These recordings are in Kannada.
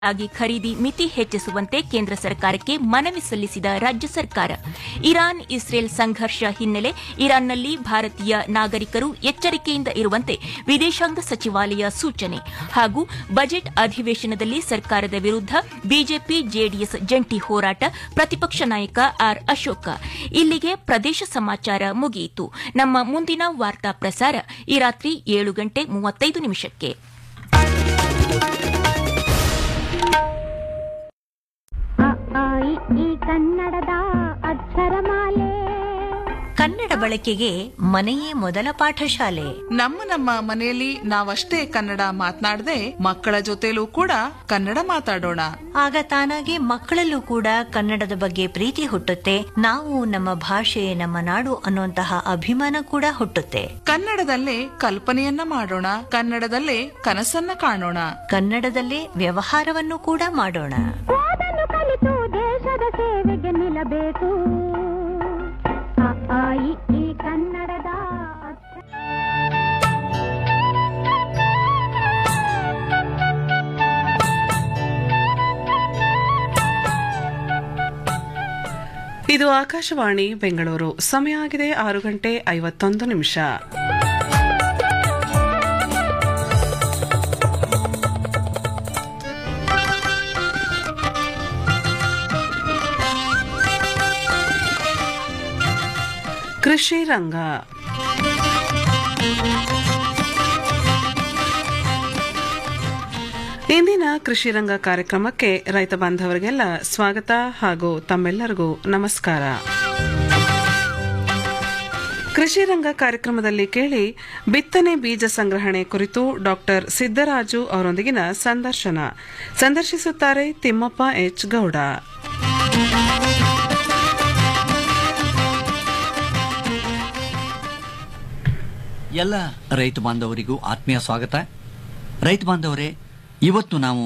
ಆಗಿ ಖರೀದಿ ಮಿತಿ ಹೆಚ್ಚಿಸುವಂತೆ ಕೇಂದ್ರ ಸರ್ಕಾರಕ್ಕೆ ಮನವಿ ಸಲ್ಲಿಸಿದ ರಾಜ್ಯ ಸರ್ಕಾರ ಇರಾನ್ ಇಸ್ರೇಲ್ ಸಂಘರ್ಷ ಹಿನ್ನೆಲೆ ಇರಾನ್ನಲ್ಲಿ ಭಾರತೀಯ ನಾಗರಿಕರು ಎಚ್ಚರಿಕೆಯಿಂದ ಇರುವಂತೆ ವಿದೇಶಾಂಗ ಸಚಿವಾಲಯ ಸೂಚನೆ ಹಾಗೂ ಬಜೆಟ್ ಅಧಿವೇಶನದಲ್ಲಿ ಸರ್ಕಾರದ ವಿರುದ್ಧ ಬಿಜೆಪಿ ಜೆಡಿಎಸ್ ಜಂಟಿ ಹೋರಾಟ ಪ್ರತಿಪಕ್ಷ ನಾಯಕ ಆರ್ ಅಶೋಕ ಇಲ್ಲಿಗೆ ಪ್ರದೇಶ ಸಮಾಚಾರ ಮುಗಿಯಿತು ನಮ್ಮ ಮುಂದಿನ ವಾರ್ತಾ ಪ್ರಸಾರ ಈ ರಾತ್ರಿ ಏಳು ಗಂಟೆ ಮೂವತ್ತೈದು ನಿಮಿಷಕ್ಕೆ ಅ, ಆ, ಇ, ಈ ಕನ್ನಡದ ಅಕ್ಷರಮಾಲೆ ಕನ್ನಡ ಬಳಕೆಗೆ ಮನೆಯೇ ಮೊದಲ ಪಾಠಶಾಲೆ ನಮ್ಮ ನಮ್ಮ ಮನೆಯಲ್ಲಿ ನಾವಷ್ಟೇ ಕನ್ನಡ ಮಾತನಾಡದೆ ಮಕ್ಕಳ ಜೊತೆಲೂ ಕೂಡ ಕನ್ನಡ ಮಾತಾಡೋಣ ಆಗ ತಾನಾಗೆ ಮಕ್ಕಳಲ್ಲೂ ಕೂಡ ಕನ್ನಡದ ಬಗ್ಗೆ ಪ್ರೀತಿ ಹುಟ್ಟುತ್ತೆ ನಾವು ನಮ್ಮ ಭಾಷೆ ನಮ್ಮ ನಾಡು ಅನ್ನುವಂತಹ ಅಭಿಮಾನ ಕೂಡ ಹುಟ್ಟುತ್ತೆ ಕನ್ನಡದಲ್ಲೇ ಕಲ್ಪನೆಯನ್ನ ಮಾಡೋಣ ಕನ್ನಡದಲ್ಲೇ ಕನಸನ್ನ ಕಾಣೋಣ ಕನ್ನಡದಲ್ಲೇ ವ್ಯವಹಾರವನ್ನು ಕೂಡ ಮಾಡೋಣ ಓದಲು ಕಲಿತು ದೇಶದ ಸೇವೆಗೆ ನಿಲ್ಲಬೇಕು ಅ, ಆ, ಇ, ಈ ಕನ್ನಡದ ಅಕ್ಷರ ಇದು ಆಕಾಶವಾಣಿ ಬೆಂಗಳೂರು ಸಮಯ ಆಗಿದೆ ಆರು ಗಂಟೆ ಐವತ್ತೊಂದು ನಿಮಿಷ ಕೃಷಿ ರಂಗ ಇಂದಿನ ಕೃಷಿ ರಂಗ ಕಾರ್ಯಕ್ರಮಕ್ಕೆ ರೈತ ಬಾಂಧವರಿಗೆಲ್ಲ ಸ್ವಾಗತ ಹಾಗೂ ತಮ್ಮೆಲ್ಲರಿಗೂ ನಮಸ್ಕಾರ ಕೃಷಿ ರಂಗ ಕಾರ್ಯಕ್ರಮದಲ್ಲಿ ಕೇಳಿ ಬಿತ್ತನೆ ಬೀಜ ಸಂಗ್ರಹಣೆ ಕುರಿತು ಡಾಕ್ಟರ್ ಸಿದ್ದರಾಜು ಅವರೊಂದಿಗಿನ ಸಂದರ್ಶನ ಸಂದರ್ಶಿಸುತ್ತಾರೆ ತಿಮ್ಮಪ್ಪ ಎಚ್ ಗೌಡ ಎಲ್ಲ ರೈತ ಬಾಂಧವರಿಗೂ ಆತ್ಮೀಯ ಸ್ವಾಗತ ರೈತ ಬಾಂಧವರೇ ಇವತ್ತು ನಾವು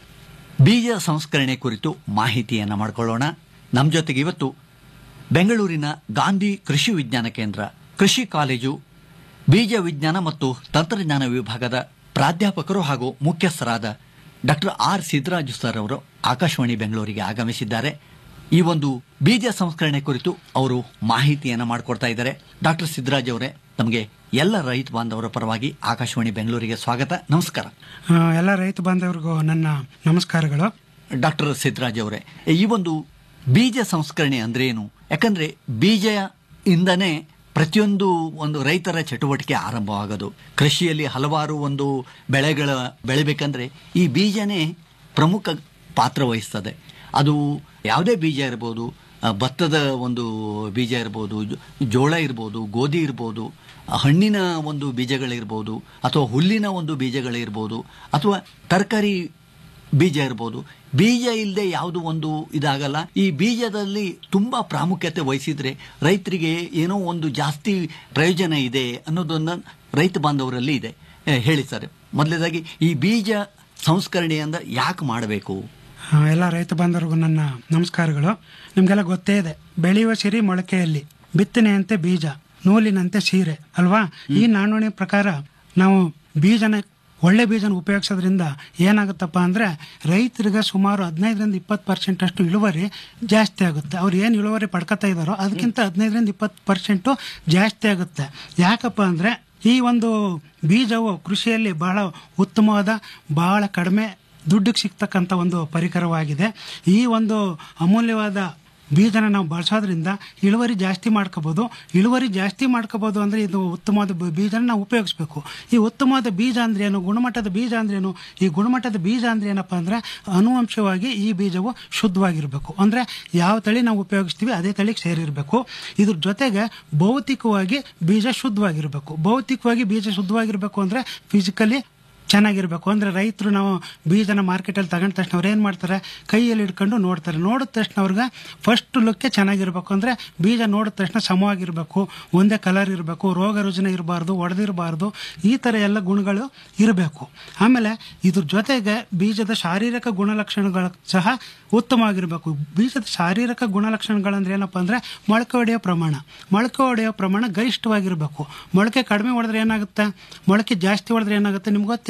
ಬೀಜ ಸಂಸ್ಕರಣೆ ಕುರಿತು ಮಾಹಿತಿಯನ್ನು ಮಾಡಿಕೊಳ್ಳೋಣ ನಮ್ಮ ಜೊತೆಗೆ ಇವತ್ತು ಬೆಂಗಳೂರಿನ ಗಾಂಧಿ ಕೃಷಿ ವಿಜ್ಞಾನ ಕೇಂದ್ರ ಕೃಷಿ ಕಾಲೇಜು ಬೀಜ ವಿಜ್ಞಾನ ಮತ್ತು ತಂತ್ರಜ್ಞಾನ ವಿಭಾಗದ ಪ್ರಾಧ್ಯಾಪಕರು ಹಾಗೂ ಮುಖ್ಯಸ್ಥರಾದ ಡಾಕ್ಟರ್ ಆರ್ ಸಿದ್ದರಾಜು ಸರ್ ಅವರು ಆಕಾಶವಾಣಿ ಬೆಂಗಳೂರಿಗೆ ಆಗಮಿಸಿದ್ದಾರೆ ಈ ಒಂದು ಬೀಜ ಸಂಸ್ಕರಣೆ ಕುರಿತು ಅವರು ಮಾಹಿತಿಯನ್ನು ಮಾಡಿಕೊಡ್ತಾ ಇದ್ದಾರೆ ಡಾಕ್ಟರ್ ಸಿದ್ದರಾಜ್ ಅವರೇ ತಮಗೆ ಎಲ್ಲ ರೈತ ಬಾಂಧವರ ಪರವಾಗಿ ಆಕಾಶವಾಣಿ ಬೆಂಗಳೂರಿಗೆ ಸ್ವಾಗತ ನಮಸ್ಕಾರ ಆ, ಎಲ್ಲ ರೈತ ಬಾಂಧವರಿಗೂ ನನ್ನ ನಮಸ್ಕಾರಗಳು ಡಾಕ್ಟರ್ ಸಿದ್ದರಾಜ್ ಅವರೇ ಈ ಒಂದು ಬೀಜ ಸಂಸ್ಕರಣೆ ಅಂದ್ರೆ ಏನು ಯಾಕಂದ್ರೆ ಬೀಜ ಇಂದನೇ ಪ್ರತಿಯೊಂದು ಒಂದು ರೈತರ ಚಟುವಟಿಕೆ ಆರಂಭವಾಗೋದು ಕೃಷಿಯಲ್ಲಿ ಹಲವಾರು ಒಂದು ಬೆಳೆಗಳ ಬೆಳಿಬೇಕಂದ್ರೆ ಈ ಬೀಜನೇ ಪ್ರಮುಖ ಪಾತ್ರ ವಹಿಸ್ತದೆ ಅದು ಯಾವುದೇ ಬೀಜ ಇರ್ಬೋದು ಆ, ಭತ್ತದ ಒಂದು ಬೀಜ ಇರ್ಬೋದು ಜೋ- ಜೋಳ ಇರ್ಬೋದು ಗೋಧಿ ಇರ್ಬೋದು ಆ, ಹಣ್ಣಿನ ಒಂದು ಬೀಜಗಳಿರ್ಬೋದು ಅಥವಾ ಹುಲ್ಲಿನ ಒಂದು ಬೀಜಗಳಿರ್ಬೋದು ಅಥವಾ ತರಕಾರಿ ಬೀಜ ಇರ್ಬೋದು ಬೀಜ ಇಲ್ಲದೆ ಯಾವುದು ಒಂದು ಇದಾಗಲ್ಲ ಈ ಬೀಜದಲ್ಲಿ ತುಂಬಾ ಪ್ರಾಮುಖ್ಯತೆ ವಹಿಸಿದ್ರೆ ರೈತರಿಗೆ ಏನೋ ಒಂದು ಜಾಸ್ತಿ ಪ್ರಯೋಜನ ಇದೆ ಅನ್ನೋದನ್ನ ರೈತ ಬಾಂಧವರಲ್ಲಿ ಇದೆ ಏ, ಹೇಳಿ ಸರ್ ಮೊದಲನೇದಾಗಿ ಈ ಬೀಜ ಸಂಸ್ಕರಣೆಯಿಂದ ಯಾಕೆ ಮಾಡಬೇಕು ಆ, ಎಲ್ಲ ರೈತ ಬಾಂಧವರಿಗೂ ನನ್ನ ನಮಸ್ಕಾರಗಳು ನಿಮಗೆಲ್ಲ ಗೊತ್ತೇ ಇದೆ ಬೆಳೆಯುವ ಸಿರಿ ಮೊಳಕೆಯಲ್ಲಿ ಬಿತ್ತನೆಯಂತೆ ಬೀಜ ನೂಲಿನಂತೆ ಸೀರೆ ಅಲ್ವಾ ಈ ನಾಣ್ಣುಣಿ ಪ್ರಕಾರ ನಾವು ಬೀಜನ ಒಳ್ಳೆ ಬೀಜನ ಉಪಯೋಗಿಸೋದ್ರಿಂದ ಏನಾಗುತ್ತಪ್ಪ ಅಂದ್ರೆ ರೈತರಿಗೆ ಸುಮಾರು ಹದಿನೈದರಿಂದ ಇಪ್ಪತ್ತು ಪರ್ಸೆಂಟ್ ಅಷ್ಟು ಇಳುವರಿ ಜಾಸ್ತಿ ಆಗುತ್ತೆ ಅವ್ರು ಏನು ಇಳುವರಿ ಪಡ್ಕೊತಾ ಇದ್ದಾರೋ ಅದಕ್ಕಿಂತ ಹದಿನೈದರಿಂದ ಇಪ್ಪತ್ತು ಪರ್ಸೆಂಟು ಜಾಸ್ತಿ ಆಗುತ್ತೆ ಯಾಕಪ್ಪ ಅಂದ್ರೆ ಈ ಒಂದು ಬೀಜವು ಕೃಷಿಯಲ್ಲಿ ಬಹಳ ಉತ್ತಮವಾದ ಬಹಳ ಕಡಿಮೆ ದುಡ್ಡಿಗೆ ಸಿಗ್ತಕ್ಕಂಥ ಒಂದು ಪರಿಕರವಾಗಿದೆ ಈ ಒಂದು ಅಮೂಲ್ಯವಾದ ಬೀಜನ ನಾವು ಬಳಸೋದ್ರಿಂದ ಇಳುವರಿ ಜಾಸ್ತಿ ಮಾಡ್ಕೋಬೋದು ಇಳುವರಿ ಜಾಸ್ತಿ ಮಾಡ್ಕೋಬೋದು ಅಂದರೆ ಇದು ಉತ್ತಮವಾದ ಬ- ಬೀಜನ ನಾವು ಉಪಯೋಗಿಸ್ಬೇಕು ಈ ಉತ್ತಮವಾದ ಬೀಜ ಅಂದ್ರೆ ಏನು ಗುಣಮಟ್ಟದ ಬೀಜ ಅಂದ್ರೆ ಏನು ಈ ಗುಣಮಟ್ಟದ ಬೀಜ ಅಂದ್ರೆ ಏನಪ್ಪ ಅಂದರೆ ಅನುವಂಶವಾಗಿ ಈ ಬೀಜವು ಶುದ್ಧವಾಗಿರಬೇಕು ಅಂದರೆ ಯಾವ ತಳಿ ನಾವು ಉಪಯೋಗಿಸ್ತೀವಿ ಅದೇ ತಳಿಗೆ ಸೇರಿರಬೇಕು ಇದ್ರ ಜೊತೆಗೆ ಭೌತಿಕವಾಗಿ ಬೀಜ ಶುದ್ಧವಾಗಿರಬೇಕು ಭೌತಿಕವಾಗಿ ಬೀಜ ಶುದ್ಧವಾಗಿರಬೇಕು ಅಂದರೆ ಫಿಸಿಕಲಿ ಚೆನ್ನಾಗಿರ್ಬೇಕು ಅಂದ್ರೆ ರೈತರು ನಾವು ಬೀಜನ ಮಾರ್ಕೆಟಲ್ಲಿ ತಗೊಂಡ ತಕ್ಷಣ ಅವ್ರು ಏನು ಮಾಡ್ತಾರೆ ಕೈಯಲ್ಲಿ ಹಿಡ್ಕೊಂಡು ನೋಡ್ತಾರೆ ನೋಡಿದ ತಕ್ಷಣ ಅವ್ರಿಗೆ ಫಸ್ಟ್ ಲುಕ್ಕೆ ಚೆನ್ನಾಗಿರ್ಬೇಕು ಅಂದ್ರೆ ಬೀಜ ನೋಡಿದ ತಕ್ಷಣ ಸಮವಾಗಿರ್ಬೇಕು ಒಂದೇ ಕಲರ್ ಇರಬೇಕು ರೋಗ ರುಜಿನ ಇರಬಾರ್ದು ಒಡೆದಿರಬಾರ್ದು ಈ ಥರ ಎಲ್ಲ ಗುಣಗಳು ಇರಬೇಕು ಆಮೇಲೆ ಇದ್ರ ಜೊತೆಗೆ ಬೀಜದ ಶಾರೀರಿಕ ಗುಣಲಕ್ಷಣಗಳು ಸಹ ಉತ್ತಮವಾಗಿರಬೇಕು ಬೀಜದ ಶಾರೀರಿಕ ಗುಣಲಕ್ಷಣಗಳಂದ್ರೆ ಏನಪ್ಪ ಅಂದ್ರೆ ಮೊಳಕೆ ಹೊಡೆಯೋ ಪ್ರಮಾಣ ಮೊಳಕೆ ಹೊಡೆಯೋ ಪ್ರಮಾಣ ಗರಿಷ್ಠವಾಗಿರಬೇಕು ಮೊಳಕೆ ಕಡಿಮೆ ಹೊಡೆದ್ರೆ ಏನಾಗುತ್ತೆ ಮೊಳಕೆ ಜಾಸ್ತಿ ಹೊಡೆದ್ರೆ ಏನಾಗುತ್ತೆ ನಿಮ್ಗೆ ಗೊತ್ತೇ ಇದೆ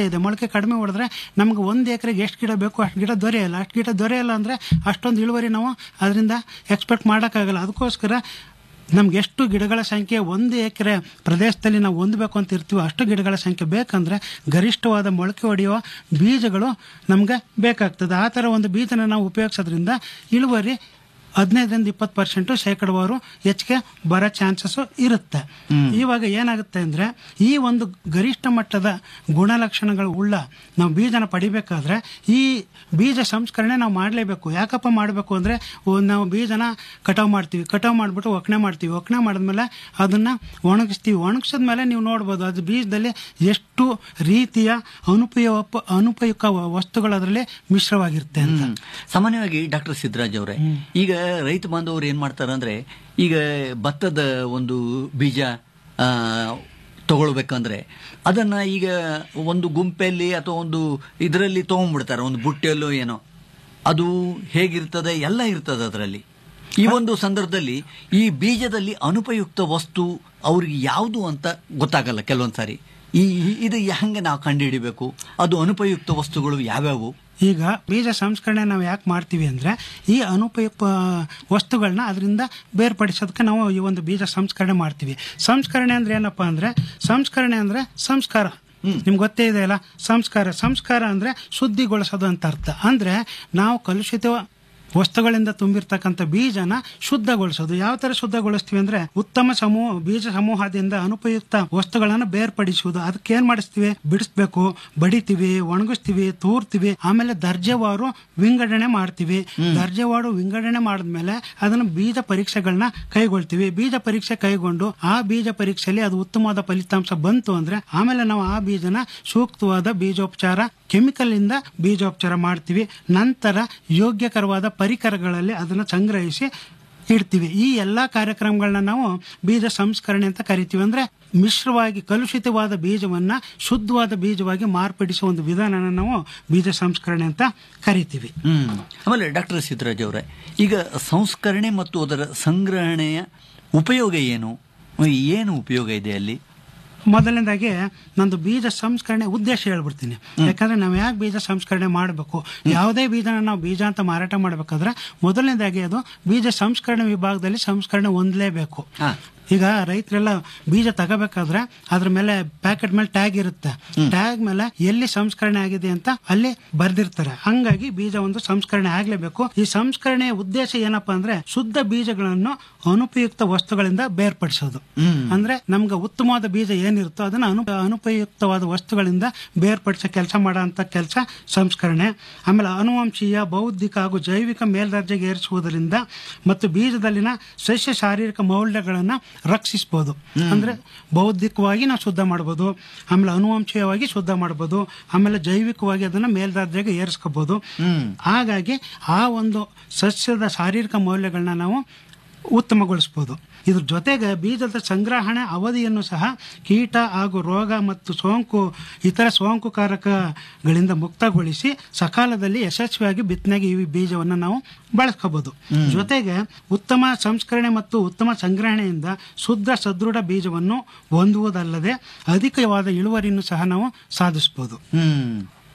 ಇದೆ ಮೊಳಕೆ ಕಡಿಮೆ ಹೊಡೆದ್ರೆ ನಮ್ಗೆ ಒಂದು ಎಕರೆಗೆ ಎಷ್ಟು ಗಿಡ ಬೇಕು ಅಷ್ಟು ಗಿಡ ದೊರೆಯಲ್ಲ ಅಷ್ಟು ಗಿಡ ದೊರೆಯಲ್ಲ ಅಂದರೆ ಅಷ್ಟೊಂದು ಇಳುವರಿ ನಾವು ಅದರಿಂದ ಎಕ್ಸ್ಪೆಕ್ಟ್ ಮಾಡೋಕ್ಕಾಗಲ್ಲ ಅದಕ್ಕೋಸ್ಕರ ನಮ್ಗೆ ಎಷ್ಟು ಗಿಡಗಳ ಸಂಖ್ಯೆ ಒಂದು ಎಕರೆ ಪ್ರದೇಶದಲ್ಲಿ ನಾವು ಹೊಂದಬೇಕು ಅಂತ ಇರ್ತೀವೋ ಅಷ್ಟು ಗಿಡಗಳ ಸಂಖ್ಯೆ ಬೇಕಂದ್ರೆ ಗರಿಷ್ಠವಾದ ಮೊಳಕೆ ಹೊಡೆಯುವ ಬೀಜಗಳು ನಮ್ಗೆ ಬೇಕಾಗ್ತದೆ ಆ ಥರ ಒಂದು ಬೀಜನ ನಾವು ಉಪಯೋಗಿಸೋದ್ರಿಂದ ಇಳುವರಿ ಹದಿನೈದರಿಂದ ಇಪ್ಪತ್ತು ಪರ್ಸೆಂಟು ಶೇಕಡವಾರು ಹೆಚ್ಚಿಗೆ ಬರೋ ಚಾನ್ಸಸ್ ಇರುತ್ತೆ ಇವಾಗ ಏನಾಗುತ್ತೆ ಅಂದ್ರೆ ಈ ಒಂದು ಗರಿಷ್ಠ ಮಟ್ಟದ ಗುಣಲಕ್ಷಣಗಳು ಉಳ್ಳ ನಾವು ಬೀಜನ ಪಡಿಬೇಕಾದ್ರೆ ಈ ಬೀಜ ಸಂಸ್ಕರಣೆ ನಾವು ಮಾಡಲೇಬೇಕು ಯಾಕಪ್ಪ ಮಾಡಬೇಕು ಅಂದ್ರೆ ಒಂದ್ ನಾವು ಬೀಜನ ಕಟಾವ್ ಮಾಡ್ತೀವಿ ಕಟಾವ್ ಮಾಡಿಬಿಟ್ಟು ಒಕ್ಕಣೆ ಮಾಡ್ತೀವಿ ಒಕ್ಕಣೆ ಮಾಡಿದ್ಮೇಲೆ ಅದನ್ನ ಒಣಗಿಸ್ತೀವಿ ಒಣಗಿಸಿದ್ಮೇಲೆ ನೀವು ನೋಡ್ಬೋದು ಅದು ಬೀಜದಲ್ಲಿ ಎಷ್ಟು ರೀತಿಯ ಅನುಪಯೋಗ ಅನುಪಯುಕ್ತ ವಸ್ತುಗಳು ಅದರಲ್ಲಿ ಮಿಶ್ರವಾಗಿರುತ್ತೆ ಅಂತ ಹ್ಮ್. ಸಾಮಾನ್ಯವಾಗಿ ಡಾಕ್ಟರ್ ಸಿದ್ದರಾಜ್ ಅವರೇ ಈಗ ರೈತ ಬಾಂಧವರು ಏನ್ ಮಾಡ್ತಾರೆ ಅಂದ್ರೆ ಈಗ ಭತ್ತದ ಒಂದು ಬೀಜ ಆ, ತಗೊಳ್ಬೇಕಂದ್ರೆ ಅದನ್ನ ಈಗ ಒಂದು ಗುಂಪಲ್ಲಿ ಅಥವಾ ಒಂದು ಇದರಲ್ಲಿ ತಗೊಂಡ್ಬಿಡ್ತಾರೆ ಒಂದು ಬುಟ್ಟಿಯಲ್ಲೋ ಏನೋ ಅದು ಹೇಗಿರ್ತದೆ ಎಲ್ಲ ಇರ್ತದೆ ಅದರಲ್ಲಿ ಈ ಒಂದು ಸಂದರ್ಭದಲ್ಲಿ ಈ ಬೀಜದಲ್ಲಿ ಅನುಪಯುಕ್ತ ವಸ್ತು ಅವ್ರಿಗೆ ಯಾವುದು ಅಂತ ಗೊತ್ತಾಗಲ್ಲ ಕೆಲವೊಂದ್ಸಾರಿ ಈ ಇದು ಹೆಂಗೆ ನಾವು ಕಂಡುಹಿಡಿಬೇಕು ಅದು ಅನುಪಯುಕ್ತ ವಸ್ತುಗಳು ಯಾವ್ಯಾವು ಈಗ ಬೀಜ ಸಂಸ್ಕರಣೆ ನಾವು ಯಾಕೆ ಮಾಡ್ತೀವಿ ಅಂದ್ರೆ ಈ ಅನುಪಯುಕ್ತ ವಸ್ತುಗಳನ್ನ ಅದರಿಂದ ಬೇರ್ಪಡಿಸೋದಕ್ಕೆ ನಾವು ಈ ಒಂದು ಬೀಜ ಸಂಸ್ಕರಣೆ ಮಾಡ್ತೀವಿ ಸಂಸ್ಕರಣೆ ಅಂದ್ರೆ ಏನಪ್ಪಾ ಅಂದ್ರೆ ಸಂಸ್ಕರಣೆ ಅಂದ್ರೆ ಸಂಸ್ಕಾರ ನಿಮ್ಗೆ ಗೊತ್ತೇ ಇದೆ ಅಲ್ಲ ಸಂಸ್ಕಾರ ಸಂಸ್ಕಾರ ಅಂದ್ರೆ ಶುದ್ಧಿಗೊಳಿಸೋದು ಅಂತ ಅರ್ಥ ಅಂದ್ರೆ ನಾವು ಕಲುಷಿತ ವಸ್ತುಗಳಿಂದ ತುಂಬಿರ್ತಕ್ಕಂಥ ಬೀಜನ ಶುದ್ಧಗೊಳಿಸೋದು ಯಾವ ತರ ಶುದ್ಧಗೊಳಿಸ್ತೀವಿ ಅಂದ್ರೆ ಉತ್ತಮ ಸಮೂಹ ಬೀಜ ಸಮೂಹದಿಂದ ಅನುಪಯುಕ್ತ ವಸ್ತುಗಳನ್ನ ಬೇರ್ಪಡಿಸುವುದು ಅದಕ್ಕೆ ಏನ್ ಮಾಡಿಸ್ತೀವಿ ಬಿಡಿಸ್ಬೇಕು ಬಡಿತೀವಿ ಒಣಗಿಸ್ತೀವಿ ತೂರ್ತೀವಿ ಆಮೇಲೆ ದರ್ಜೆವಾರು ವಿಂಗಡಣೆ ಮಾಡ್ತೀವಿ ದರ್ಜೆವಾರು ವಿಂಗಡಣೆ ಮಾಡಿದ್ಮೇಲೆ ಅದನ್ನ ಬೀಜ ಪರೀಕ್ಷೆಗಳನ್ನ ಕೈಗೊಳ್ತೀವಿ ಬೀಜ ಪರೀಕ್ಷೆ ಕೈಗೊಂಡು ಆ ಬೀಜ ಪರೀಕ್ಷೆಯಲ್ಲಿ ಅದು ಉತ್ತಮವಾದ ಫಲಿತಾಂಶ ಬಂತು ಅಂದ್ರೆ ಆಮೇಲೆ ನಾವು ಆ ಬೀಜನ ಸೂಕ್ತವಾದ ಬೀಜೋಪಚಾರ ಕೆಮಿಕಲ್ ಇಂದ ಬೀಜೋಪಚಾರ ಮಾಡ್ತೀವಿ ನಂತರ ಯೋಗ್ಯಕರವಾದ ಪರಿಕರಗಳಲ್ಲಿ ಅದನ್ನ ಸಂಗ್ರಹಿಸಿ ಇಡ್ತೀವಿ ಈ ಎಲ್ಲಾ ಕಾರ್ಯಕ್ರಮಗಳನ್ನ ನಾವು ಬೀಜ ಸಂಸ್ಕರಣೆ ಅಂತ ಕರಿತೀವಿ ಅಂದ್ರೆ ಮಿಶ್ರವಾಗಿ ಕಲುಷಿತವಾದ ಬೀಜವನ್ನ ಶುದ್ಧವಾದ ಬೀಜವಾಗಿ ಮಾರ್ಪಡಿಸುವ ಒಂದು ವಿಧಾನನ ನಾವು ಬೀಜ ಸಂಸ್ಕರಣೆ ಅಂತ ಕರಿತೀವಿ ಹ್ಮ್ ಆಮೇಲೆ ಡಾಕ್ಟರ್ ಸಿದ್ದರಾಜ್ ಅವರೇ ಈಗ ಸಂಸ್ಕರಣೆ ಮತ್ತು ಅದರ ಸಂಗ್ರಹಣೆಯ ಉಪಯೋಗ ಏನು ಏನು ಉಪಯೋಗ ಇದೆ ಅಲ್ಲಿ ಮೊದಲನೇದಾಗಿ ನಂದು ಬೀಜ ಸಂಸ್ಕರಣೆ ಉದ್ದೇಶ ಹೇಳ್ಬಿಡ್ತೀನಿ ಯಾಕಂದ್ರೆ ನಾವು ಯಾಕೆ ಬೀಜ ಸಂಸ್ಕರಣೆ ಮಾಡಬೇಕು ಯಾವುದೇ ಬೀಜನ ನಾವು ಬೀಜ ಅಂತ ಮಾರಾಟ ಮಾಡಬೇಕಾದ್ರೆ ಮೊದಲನೇದಾಗಿ ಅದು ಬೀಜ ಸಂಸ್ಕರಣೆ ವಿಭಾಗದಲ್ಲಿ ಸಂಸ್ಕರಣೆ ಹೊಂದಲೇಬೇಕು ಹಾ. ಈಗ ರೈತರೆಲ್ಲ ಬೀಜ ತಗೋಬೇಕಾದ್ರೆ ಅದ್ರ ಮೇಲೆ ಪ್ಯಾಕೆಟ್ ಮೇಲೆ ಟ್ಯಾಗ್ ಇರುತ್ತೆ ಟ್ಯಾಗ್ ಮೇಲೆ ಎಲ್ಲಿ ಸಂಸ್ಕರಣೆ ಆಗಿದೆ ಅಂತ ಅಲ್ಲಿ ಬರ್ದಿರ್ತಾರೆ ಹಂಗಾಗಿ ಬೀಜ ಒಂದು ಸಂಸ್ಕರಣೆ ಆಗ್ಲೇಬೇಕು ಈ ಸಂಸ್ಕರಣೆಯ ಉದ್ದೇಶ ಏನಪ್ಪಾ ಅಂದ್ರೆ ಶುದ್ಧ ಬೀಜಗಳನ್ನು ಅನುಪಯುಕ್ತ ವಸ್ತುಗಳಿಂದ ಬೇರ್ಪಡಿಸೋದು ಅಂದ್ರೆ ನಮ್ಗೆ ಉತ್ತಮವಾದ ಬೀಜ ಏನಿರುತ್ತೋ ಅದನ್ನ ಅನು ಅನುಪಯುಕ್ತವಾದ ವಸ್ತುಗಳಿಂದ ಬೇರ್ಪಡಿಸೋ ಕೆಲಸ ಮಾಡೋ ಅಂತ ಕೆಲಸ ಸಂಸ್ಕರಣೆ ಆಮೇಲೆ ಅನುವಂಶೀಯ ಬೌದ್ಧಿಕ ಹಾಗೂ ಜೈವಿಕ ಮೇಲ್ದರ್ಜೆಗೆ ಏರಿಸುವುದರಿಂದ ಮತ್ತು ಬೀಜದಲ್ಲಿನ ಸಸ್ಯ ಶಾರೀರಿಕ ಮೌಲ್ಯಗಳನ್ನ ರಕ್ಷಿಸಬಹುದು ಅಂದ್ರೆ ಬೌದ್ಧಿಕವಾಗಿ ನಾವು ಶುದ್ಧ ಮಾಡಬಹುದು ಆಮೇಲೆ ಅನುವಂಶೀಯವಾಗಿ ಶುದ್ಧ ಮಾಡಬಹುದು ಆಮೇಲೆ ಜೈವಿಕವಾಗಿ ಅದನ್ನ ಮೇಲ್ದರ್ಜೆಗೆ ಏರಿಸ್ಕೋಬಹುದು ಹಾಗಾಗಿ ಆ ಒಂದು ಸಸ್ಯದ ಶಾರೀರಿಕ ಮೌಲ್ಯಗಳನ್ನ ನಾವು ಉತ್ತಮಗೊಳಿಸಬಹುದು ಇದ್ರ ಜೊತೆಗೆ ಬೀಜದ ಸಂಗ್ರಹಣೆ ಅವಧಿಯನ್ನು ಸಹ ಕೀಟ ಹಾಗೂ ರೋಗ ಮತ್ತು ಸೋಂಕು ಇತರ ಸೋಂಕುಕಾರಕಗಳಿಂದ ಮುಕ್ತಗೊಳಿಸಿ ಸಕಾಲದಲ್ಲಿ ಯಶಸ್ವಿಯಾಗಿ ಬಿತ್ತನೆಗೆ ಈ ಬೀಜವನ್ನು ನಾವು ಬಳಸ್ಕೋಬಹುದು ಜೊತೆಗೆ ಉತ್ತಮ ಸಂಸ್ಕರಣೆ ಮತ್ತು ಉತ್ತಮ ಸಂಗ್ರಹಣೆಯಿಂದ ಶುದ್ಧ ಸದೃಢ ಬೀಜವನ್ನು ಹೊಂದುವುದಲ್ಲದೆ ಅಧಿಕವಾದ ಇಳುವರಿಯನ್ನು ಸಹ ನಾವು ಸಾಧಿಸಬಹುದು ಹ್ಮ್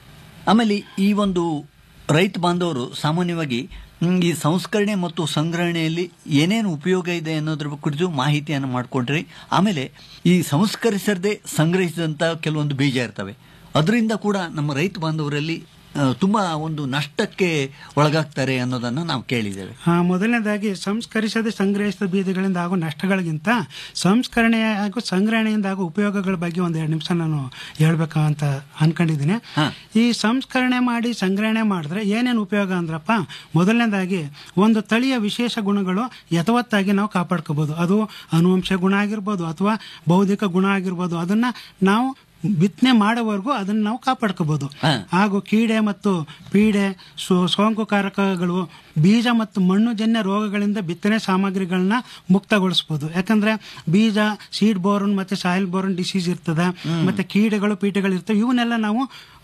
ಆಮೇಲೆ ಈ ಒಂದು ರೈತ ಬಾಂಧವರು ಸಾಮಾನ್ಯವಾಗಿ ಹ್ಮ್, ಈ ಸಂಸ್ಕರಣೆ ಮತ್ತು ಸಂಗ್ರಹಣೆಯಲ್ಲಿ ಏನೇನು ಉಪಯೋಗ ಇದೆ ಅನ್ನೋದ್ರ ಕುರಿತು ಮಾಹಿತಿಯನ್ನು ಮಾಡಿಕೊಂಡ್ರಿ ಆಮೇಲೆ ಈ ಸಂಸ್ಕರಿಸದೆ ಸಂಗ್ರಹಿಸಿದಂಥ ಕೆಲವೊಂದು ಬೀಜ ಇರ್ತವೆ ಅದರಿಂದ ಕೂಡ ನಮ್ಮ ರೈತ ಬಾಂಧವರಲ್ಲಿ ಆ, ತುಂಬಾ ಒಂದು ನಷ್ಟಕ್ಕೆ ಒಳಗಾಗ್ತಾರೆ ಅನ್ನೋದನ್ನ ನಾವು ಕೇಳಿದ್ದೇವೆ ಆ, ಮೊದಲನೇದಾಗಿ ಸಂಸ್ಕರಿಸದೆ ಸಂಗ್ರಹಿಸಿದ ಬೀಜಗಳಿಂದ ಆಗೋ ನಷ್ಟಗಳಿಗಿಂತ ಸಂಸ್ಕರಣೆ ಹಾಗೂ ಸಂಗ್ರಹಣೆಯಿಂದ ಆಗೋ ಉಪಯೋಗಗಳ ಬಗ್ಗೆ ಒಂದು ಎರಡು ನಿಮಿಷ ನಾನು ಹೇಳ್ಬೇಕು ಅಂತ ಅನ್ಕೊಂಡಿದ್ದೀನಿ ಹಾ. ಈ ಸಂಸ್ಕರಣೆ ಮಾಡಿ ಸಂಗ್ರಹಣೆ ಮಾಡಿದ್ರೆ ಏನೇನು ಉಪಯೋಗ ಅಂದ್ರಪ್ಪ ಮೊದಲನೇದಾಗಿ ಒಂದು ತಳಿಯ ವಿಶೇಷ ಗುಣಗಳು ಯಥವತ್ತಾಗಿ ನಾವು ಕಾಪಾಡ್ಕೋಬಹುದು ಅದು ಅನುವಂಶ ಗುಣ ಆಗಿರ್ಬೋದು ಅಥವಾ ಬೌದ್ಧಿಕ ಗುಣ ಆಗಿರ್ಬೋದು ಅದನ್ನ ನಾವು ಬಿತ್ತನೆ ಮಾಡೋವರೆಗೂ ಅದನ್ನ ನಾವು ಕಾಪಾಡ್ಕೋಬಹುದು ಹಾ. ಹಾಗೂ ಕೀಡೆ ಮತ್ತು ಪೀಡೆ ಸೋ- ಸೋಂಕುಕಾರಕಗಳು ಬೀಜ ಮತ್ತು ಮಣ್ಣುಜನ್ಯ ರೋಗಗಳಿಂದ ಬಿತ್ತನೆ ಸಾಮಗ್ರಿಗಳನ್ನ ಮುಕ್ತಗೊಳಿಸಬಹುದು ಯಾಕಂದ್ರೆ ಬೀಜ ಸೀಡ್ ಬೋರನ್ ಮತ್ತೆ ಸಾಯಿಲ್ ಬೋರನ್ ಡಿಸೀಸ್ ಇರ್ತದೆ ಮತ್ತೆ ಕೀಡೆಗಳು ಪೀಟೆಗಳು ಇರ್ತವೆ ಇವನ್ನೆಲ್ಲ ನಾವು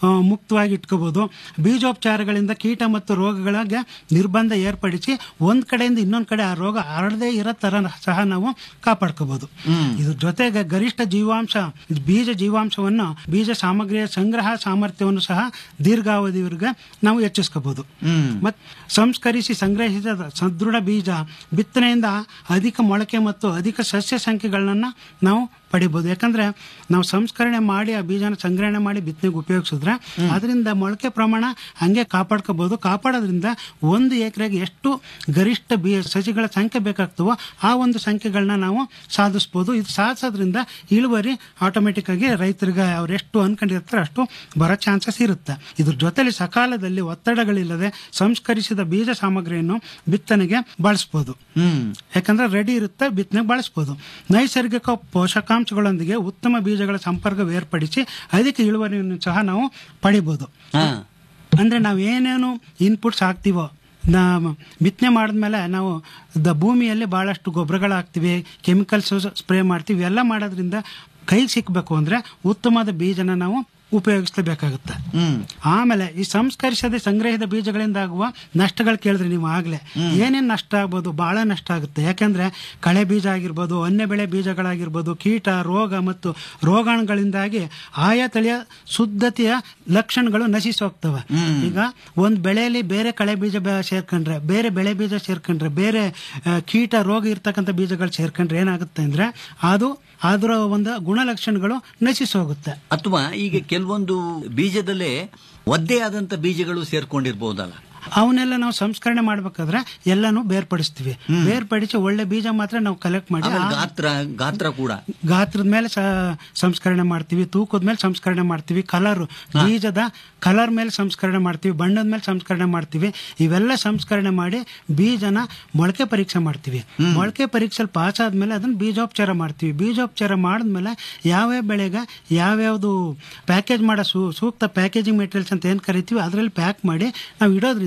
ಆ, ಮುಕ್ತವಾಗಿ ಇಟ್ಕೋಬಹುದು ಬೀಜೋಪಚಾರಗಳಿಂದ ಕೀಟ ಮತ್ತು ರೋಗಗಳಿಗೆ ನಿರ್ಬಂಧ ಏರ್ಪಡಿಸಿ ಒಂದ್ ಕಡೆಯಿಂದ ಇನ್ನೊಂದ್ ಕಡೆ ಆ ರೋಗ ಹರಡದೇ ಇರೋ ತರ ಸಹ ನಾವು ಕಾಪಾಡ್ಕೋಬಹುದು ಇದ್ರ ಜೊತೆಗೆ ಗರಿಷ್ಠ ಜೀವಾಂಶ ಬೀಜ ಜೀವಾಂಶವನ್ನು ಬೀಜ ಸಾಮಗ್ರಿಯ ಸಂಗ್ರಹ ಸಾಮರ್ಥ್ಯವನ್ನು ಸಹ ದೀರ್ಘಾವಧಿವರೆಗೆ ನಾವು ಹೆಚ್ಚಿಸ್ಕೋಬಹುದು ಮತ್ ಸಂಸ್ಕರಿಸಿ ಸಂಗ್ರಹಿಸಿದ ಸದೃಢ ಬೀಜ ಬಿತ್ತನೆಯಿಂದ ಅಧಿಕ ಮೊಳಕೆ ಮತ್ತು ಅಧಿಕ ಸಸ್ಯ ಸಂಖ್ಯೆಗಳನ್ನ ನಾವು ಪಡಿಬಹುದು ಯಾಕಂದ್ರೆ ನಾವು ಸಂಸ್ಕರಣೆ ಮಾಡಿ ಆ ಬೀಜನ ಸಂಗ್ರಹಣೆ ಮಾಡಿ ಬಿತ್ತನೆಗೆ ಉಪಯೋಗಿಸಿದ್ರೆ ಅದರಿಂದ ಮೊಳಕೆ ಪ್ರಮಾಣ ಹಂಗೆ ಕಾಪಾಡ್ಕೋಬಹುದು ಕಾಪಾಡೋದ್ರಿಂದ ಒಂದು ಎಕರೆಗೆ ಎಷ್ಟು ಗರಿಷ್ಠ ಬೀ ಸಸಿಗಳ ಸಂಖ್ಯೆ ಬೇಕಾಗ್ತವೋ ಆ ಒಂದು ಸಂಖ್ಯೆಗಳನ್ನ ನಾವು ಸಾಧಿಸ್ಬೋದು ಇದು ಸಾಧಿಸೋದ್ರಿಂದ ಇಳುವರಿ ಆಟೋಮೆಟಿಕ್ ಆಗಿ ರೈತರಿಗೆ ಅವ್ರು ಎಷ್ಟು ಅನ್ಕೊಂಡಿರ್ತಾರೆ ಅಷ್ಟು ಬರೋ ಚಾನ್ಸಸ್ ಇರುತ್ತೆ ಇದ್ರ ಜೊತೆಲಿ ಸಕಾಲದಲ್ಲಿ ಒತ್ತಡಗಳಿಲ್ಲದೆ ಸಂಸ್ಕರಿಸಿದ ಬೀಜ ಸಾಮಗ್ರಿಯನ್ನು ಬಿತ್ತನೆಗೆ ಬಳಸ್ಬೋದು ಯಾಕಂದ್ರೆ ರೆಡಿ ಇರುತ್ತೆ ಬಿತ್ತನೆಗೆ ಬಳಸ್ಬೋದು ನೈಸರ್ಗಿಕ ಪೋಷಕಾಂಶಗಳೊಂದಿಗೆ ಉತ್ತಮ ಬೀಜಗಳ ಸಂಪರ್ಕ ಏರ್ಪಡಿಸಿ ಅಧಿಕ ಇಳುವರಿಯನ್ನು ಸಹ ನಾವು ಪಡಿಬೋದು ಹಾ ಅಂದ್ರೆ ನಾವು ಏನೇನು ಇನ್ಪುಟ್ಸ್ ಹಾಕ್ತಿವೋ ನಾ ಬಿತ್ತನೆ ಮಾಡಿದ್ಮೇಲೆ ನಾವು ದ ಭೂಮಿಯಲ್ಲಿ ಬಹಳಷ್ಟು ಗೊಬ್ಬರಗಳು ಹಾಕ್ತಿವಿ ಕೆಮಿಕಲ್ಸ್ ಸ್ಪ್ರೇ ಮಾಡ್ತೀವಿ ಎಲ್ಲ ಮಾಡೋದ್ರಿಂದ ಕೈಗೆ ಸಿಕ್ಬೇಕು ಅಂದ್ರೆ ಉತ್ತಮವಾದ ಬೀಜನ ನಾವು ಉಪಯೋಗಿಸಲೇಬೇಕಾಗುತ್ತೆ ಹ್ಮ್ ಆಮೇಲೆ ಈ ಸಂಸ್ಕರಿಸದೆ ಸಂಗ್ರಹಿತ ಬೀಜಗಳಿಂದ ಆಗುವ ನಷ್ಟಗಳು ಕೇಳಿದ್ರಿ ನೀವು ಆಗ್ಲೇ ಏನೇನ್ ನಷ್ಟ ಆಗ್ಬೋದು ಬಹಳ ನಷ್ಟ ಆಗುತ್ತೆ ಯಾಕಂದ್ರೆ ಕಳೆ ಬೀಜ ಆಗಿರ್ಬೋದು ಅನ್ಯ ಬೆಳೆ ಬೀಜಗಳಾಗಿರ್ಬೋದು ಕೀಟ ರೋಗ ಮತ್ತು ರೋಗಾಣುಗಳಿಂದಾಗಿ ಆಯಾ ತಳಿಯ ಶುದ್ಧತೆಯ ಲಕ್ಷಣಗಳು ನಶಿಸಿ ಹೋಗ್ತವೆ ಈಗ ಒಂದ್ ಬೆಳೆಯಲ್ಲಿ ಬೇರೆ ಕಳೆ ಬೀಜ ಬೆ- ಸೇರ್ಕೊಂಡ್ರೆ ಬೇರೆ ಬೆಳೆ ಬೀಜ ಸೇರ್ಕೊಂಡ್ರೆ ಬೇರೆ ಆ, ಕೀಟ ರೋಗ ಇರ್ತಕ್ಕಂಥ ಬೀಜಗಳು ಸೇರ್ಕೊಂಡ್ರೆ ಏನಾಗುತ್ತೆ ಅಂದ್ರೆ ಅದು ಅದರ ಒಂದು ಗುಣಲಕ್ಷಣಗಳು ನಶಿಸಿ ಹೋಗುತ್ತೆ ಅಥವಾ ಈಗ ಕೆಲವೊಂದು ಬೀಜದಲ್ಲೇ ಒದ್ದೆ ಆದಂತ ಬೀಜಗಳು ಸೇರ್ಕೊಂಡಿರ್ಬೋದಲ್ಲ ಅವನ್ನೆಲ್ಲ ನಾವು ಸಂಸ್ಕರಣೆ ಮಾಡ್ಬೇಕಾದ್ರೆ ಎಲ್ಲಾನು ಬೇರ್ಪಡಿಸ್ತೀವಿ ಬೇರ್ಪಡಿಸಿ ಒಳ್ಳೆ ಬೀಜ ಮಾತ್ರ ನಾವು ಕಲೆಕ್ಟ್ ಮಾಡಿ ಆಮೇಲೆ ಆ ಗಾತ್ರ ಗಾತ್ರ ಕೂಡ ಗಾತ್ರದ ಮೇಲೆ ಸ- ಸಂಸ್ಕರಣೆ ಮಾಡ್ತೀವಿ ತೂಕದ ಮೇಲೆ ಸಂಸ್ಕರಣೆ ಮಾಡ್ತೀವಿ ಕಲರ್ ಬೀಜದ ಕಲರ್ ಮೇಲೆ ಸಂಸ್ಕರಣೆ ಮಾಡ್ತೀವಿ ಬಣ್ಣದ ಮೇಲೆ ಸಂಸ್ಕರಣೆ ಮಾಡ್ತೀವಿ ಇವೆಲ್ಲ ಸಂಸ್ಕರಣೆ ಮಾಡಿ ಬೀಜನ ಮೊಳಕೆ ಪರೀಕ್ಷೆ ಮಾಡ್ತೀವಿ ಮೊಳಕೆ ಪರೀಕ್ಷೆಲಿ ಪಾಸ್ ಆದ್ಮೇಲೆ ಅದನ್ನ ಬೀಜೋಪಚಾರ ಮಾಡ್ತೀವಿ ಬೀಜೋಪಚಾರ ಮಾಡಿದ್ಮೇಲೆ ಯಾವ್ಯಾವ ಬೆಳೆಗೆ ಯಾವ್ಯಾವ್ದು ಪ್ಯಾಕೇಜ್ ಮಾಡೋ ಸೂ ಸೂಕ್ತ ಪ್ಯಾಕೇಜಿಂಗ್ ಮೆಟೀರಿಯಲ್ಸ್ ಅಂತ ಏನು ಕರಿತೀವಿ ಅದರಲ್ಲಿ ಪ್ಯಾಕ್ ಮಾಡಿ ನಾವು ಇಡೋದ್ರಿಂದ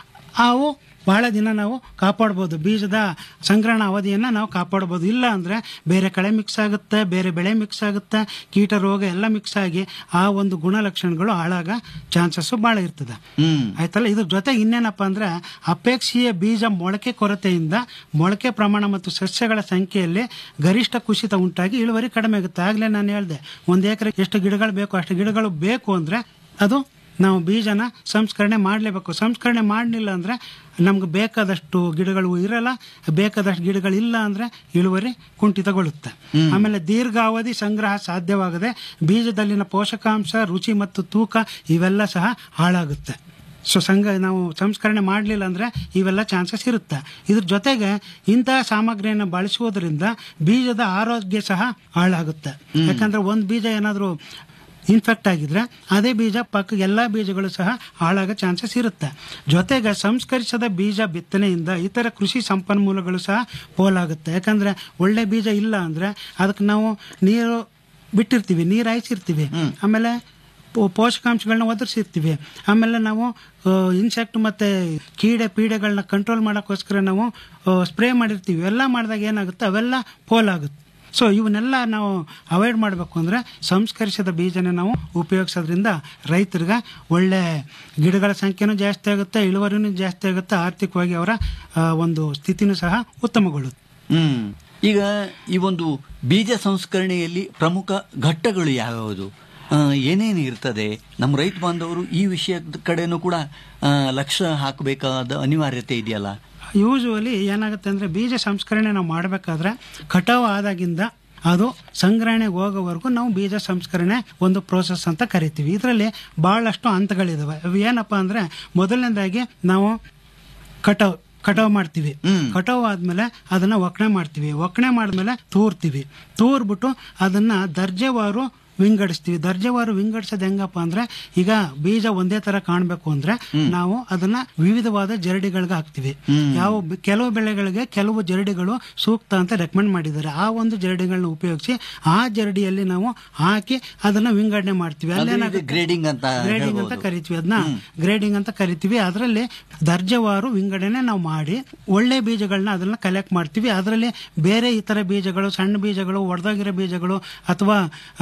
ಅವು ಬಹಳ ದಿನ ನಾವು ಕಾಪಾಡ್ಬೋದು ಬೀಜದ ಸಂಗ್ರಹಣ ಅವಧಿಯನ್ನು ನಾವು ಕಾಪಾಡ್ಬೋದು ಇಲ್ಲ ಅಂದರೆ ಬೇರೆ ಕಳೆ ಮಿಕ್ಸ್ ಆಗುತ್ತೆ ಬೇರೆ ಬೆಳೆ ಮಿಕ್ಸ್ ಆಗುತ್ತೆ ಕೀಟ ರೋಗ ಎಲ್ಲ ಮಿಕ್ಸ್ ಆಗಿ ಆ ಒಂದು ಗುಣಲಕ್ಷಣಗಳು ಹಾಳಾಗ ಚಾನ್ಸಸ್ಸು ಭಾಳ ಇರ್ತದೆ ಆಯ್ತಲ್ಲ ಇದ್ರ ಜೊತೆ ಇನ್ನೇನಪ್ಪ ಅಂದ್ರೆ ಅಪೇಕ್ಷೀಯ ಬೀಜ ಮೊಳಕೆ ಕೊರತೆಯಿಂದ ಮೊಳಕೆ ಪ್ರಮಾಣ ಮತ್ತು ಸಸ್ಯಗಳ ಸಂಖ್ಯೆಯಲ್ಲಿ ಗರಿಷ್ಠ ಕುಸಿತ ಉಂಟಾಗಿ ಇಳುವರಿ ಕಡಿಮೆ ಆಗುತ್ತೆ ಆಗ್ಲೇ ನಾನು ಹೇಳಿದೆ ಒಂದು ಎಕರೆ ಎಷ್ಟು ಗಿಡಗಳು ಬೇಕು ಅಷ್ಟು ಗಿಡಗಳು ಬೇಕು ಅಂದ್ರೆ ಅದು ನಾವು ಬೀಜನ ಸಂಸ್ಕರಣೆ ಮಾಡಲೇಬೇಕು ಸಂಸ್ಕರಣೆ ಮಾಡಲಿಲ್ಲ ಅಂದ್ರೆ ನಮ್ಗೆ ಬೇಕಾದಷ್ಟು ಗಿಡಗಳು ಇರಲ್ಲ ಬೇಕಾದಷ್ಟು ಗಿಡಗಳಿಲ್ಲ ಅಂದ್ರೆ ಇಳುವರಿ ಕುಂಠಿತಗೊಳ್ಳುತ್ತೆ ಆಮೇಲೆ ದೀರ್ಘಾವಧಿ ಸಂಗ್ರಹ ಸಾಧ್ಯವಾಗದೆ ಬೀಜದಲ್ಲಿನ ಪೋಷಕಾಂಶ ರುಚಿ ಮತ್ತು ತೂಕ ಇವೆಲ್ಲ ಸಹ ಹಾಳಾಗುತ್ತೆ ಸೊ ಸಂಘ ನಾವು ಸಂಸ್ಕರಣೆ ಮಾಡಲಿಲ್ಲ ಅಂದ್ರೆ ಇವೆಲ್ಲ ಚಾನ್ಸಸ್ ಇರುತ್ತೆ ಇದ್ರ ಜೊತೆಗೆ ಇಂತಹ ಸಾಮಗ್ರಿಯನ್ನು ಬಳಸುವುದರಿಂದ ಬೀಜದ ಆರೋಗ್ಯ ಸಹ ಹಾಳಾಗುತ್ತೆ ಯಾಕಂದ್ರೆ ಒಂದು ಬೀಜ ಏನಾದರೂ ಇನ್ಫೆಕ್ಟ್ ಆಗಿದ್ರೆ ಅದೇ ಬೀಜ ಪಕ್ಕ ಎಲ್ಲ ಬೀಜಗಳು ಸಹ ಹಾಳಾಗೋ ಚಾನ್ಸಸ್ ಇರುತ್ತೆ ಜೊತೆಗೆ ಸಂಸ್ಕರಿಸದ ಬೀಜ ಬಿತ್ತನೆಯಿಂದ ಇತರ ಕೃಷಿ ಸಂಪನ್ಮೂಲಗಳು ಸಹ ಪೋಲಾಗುತ್ತೆ ಯಾಕಂದ್ರೆ ಒಳ್ಳೆ ಬೀಜ ಇಲ್ಲ ಅಂದ್ರೆ ಅದಕ್ಕೆ ನಾವು ನೀರು ಬಿಟ್ಟಿರ್ತೀವಿ ನೀರು ಹಾಯಿಸಿರ್ತೀವಿ ಆಮೇಲೆ ಪೋ- ಪೋಷಕಾಂಶಗಳನ್ನ ಒದಗಿಸಿರ್ತೀವಿ ಆಮೇಲೆ ನಾವು ಇನ್ಸೆಕ್ಟ್ ಮತ್ತೆ ಕೀಡೆ ಪೀಡೆಗಳನ್ನ ಕಂಟ್ರೋಲ್ ಮಾಡೋಕ್ಕೋಸ್ಕರ ನಾವು ಸ್ಪ್ರೇ ಮಾಡಿರ್ತೀವಿ ಎಲ್ಲ ಮಾಡಿದಾಗ ಏನಾಗುತ್ತೆ ಅವೆಲ್ಲ ಪೋಲಾಗುತ್ತೆ ಸೊ ಇವನ್ನೆಲ್ಲ ನಾವು ಅವಾಯ್ಡ್ ಮಾಡಬೇಕು ಅಂದರೆ ಸಂಸ್ಕರಿಸಿದ ಬೀಜನ ನಾವು ಉಪಯೋಗಿಸೋದ್ರಿಂದ ರೈತರಿಗೆ ಒಳ್ಳೆ ಗಿಡಗಳ ಸಂಖ್ಯೆನೂ ಜಾಸ್ತಿ ಆಗುತ್ತೆ ಇಳುವರಿನೂ ಜಾಸ್ತಿ ಆಗುತ್ತೆ ಆರ್ಥಿಕವಾಗಿ ಅವರ ಆ, ಒಂದು ಸ್ಥಿತಿನೂ ಸಹ ಉತ್ತಮಗೊಳ್ಳುತ್ತೆ ಹ್ಮ್ ಈಗ ಈ ಒಂದು ಬೀಜ ಸಂಸ್ಕರಣೆಯಲ್ಲಿ ಪ್ರಮುಖ ಘಟ್ಟಗಳು ಯಾವ್ಯಾವುದು ಆ, ಏನೇನು ಇರ್ತದೆ ನಮ್ಮ ರೈತ ಬಾಂಧವರು ಈ ವಿಷಯದ ಕಡೆನೂ ಕೂಡ ಆ, ಲಕ್ಷ್ಯ ಹಾಕಬೇಕಾದ ಅನಿವಾರ್ಯತೆ ಇದೆಯಲ್ಲ ಯೂಶುವಲಿ ಏನಾಗುತ್ತೆ ಅಂದ್ರೆ ಬೀಜ ಸಂಸ್ಕರಣೆ ನಾವು ಮಾಡಬೇಕಾದ್ರೆ ಕಟಾವು ಆದಾಗಿಂದ ಅದು ಸಂಗ್ರಹಣೆಗೆ ಹೋಗೋವರೆಗೂ ನಾವು ಬೀಜ ಸಂಸ್ಕರಣೆ ಒಂದು ಪ್ರೋಸೆಸ್ ಅಂತ ಕರಿತೀವಿ ಇದರಲ್ಲಿ ಬಹಳಷ್ಟು ಹಂತಗಳಿದಾವೆ ಅವು ಏನಪ್ಪ ಅಂದ್ರೆ ಮೊದಲನೇದಾಗಿ ನಾವು ಕಟಾವ್ ಕಟಾವ್ ಮಾಡ್ತೀವಿ ಕಟಾವ್ ಆದ್ಮೇಲೆ ಅದನ್ನ ಒಕ್ಕಣೆ ಮಾಡ್ತೀವಿ ಒಕ್ಕಣೆ ಮಾಡಿದ್ಮೇಲೆ ತೂರ್ತೀವಿ ತೂರ್ಬಿಟ್ಟು ಅದನ್ನ ದರ್ಜೆವಾರು ವಿಂಗಡಿಸ್ತೀವಿ ದರ್ಜೆವಾರು ವಿಂಗಡಿಸೋದು ಹೆಂಗಪ್ಪ ಅಂದ್ರೆ ಈಗ ಬೀಜ ಒಂದೇ ತರ ಕಾಣ್ಬೇಕು ಅಂದ್ರೆ ನಾವು ಅದನ್ನ ವಿವಿಧವಾದ ಜರಡಿಗಳಿಗೆ ಹಾಕ್ತಿವಿ ಯಾವ ಬೆ- ಕೆಲವು ಬೆಳೆಗಳಿಗೆ ಕೆಲವು ಜರಡಿಗಳು ಸೂಕ್ತ ಅಂತ ರೆಕಮೆಂಡ್ ಮಾಡಿದ್ದಾರೆ ಆ ಒಂದು ಜರಡಿಗಳನ್ನ ಉಪಯೋಗಿಸಿ ಆ ಜರಡಿಯಲ್ಲಿ ನಾವು ಹಾಕಿ ಅದನ್ನ ವಿಂಗಡಣೆ ಮಾಡ್ತೀವಿ ಅಲ್ಲೇನಾಗುತ್ತೆ ಗ್ರೇಡಿಂಗ್ ಅಂತ ಗ್ರೇಡಿಂಗ್ ಅಂತ ಹೇಳ್ಬೋದು. ಕರಿತೀವಿ ಅದನ್ನ ಗ್ರೇಡಿಂಗ್ ಅಂತ ಕರಿತೀವಿ ಅದರಲ್ಲಿ ದರ್ಜೆವಾರು ವಿಂಗಡಣೆ ನಾವು ಮಾಡಿ ಒಳ್ಳೆ ಬೀಜಗಳನ್ನ ಅದನ್ನ ಕಲೆಕ್ಟ್ ಮಾಡ್ತೀವಿ ಅದರಲ್ಲಿ ಬೇರೆ ಇತರ ಬೀಜಗಳು ಸಣ್ಣ ಬೀಜಗಳು ಒಡೆದೋಗಿರೋ ಬೀಜಗಳು ಅಥವಾ ಆ, ರೋಗ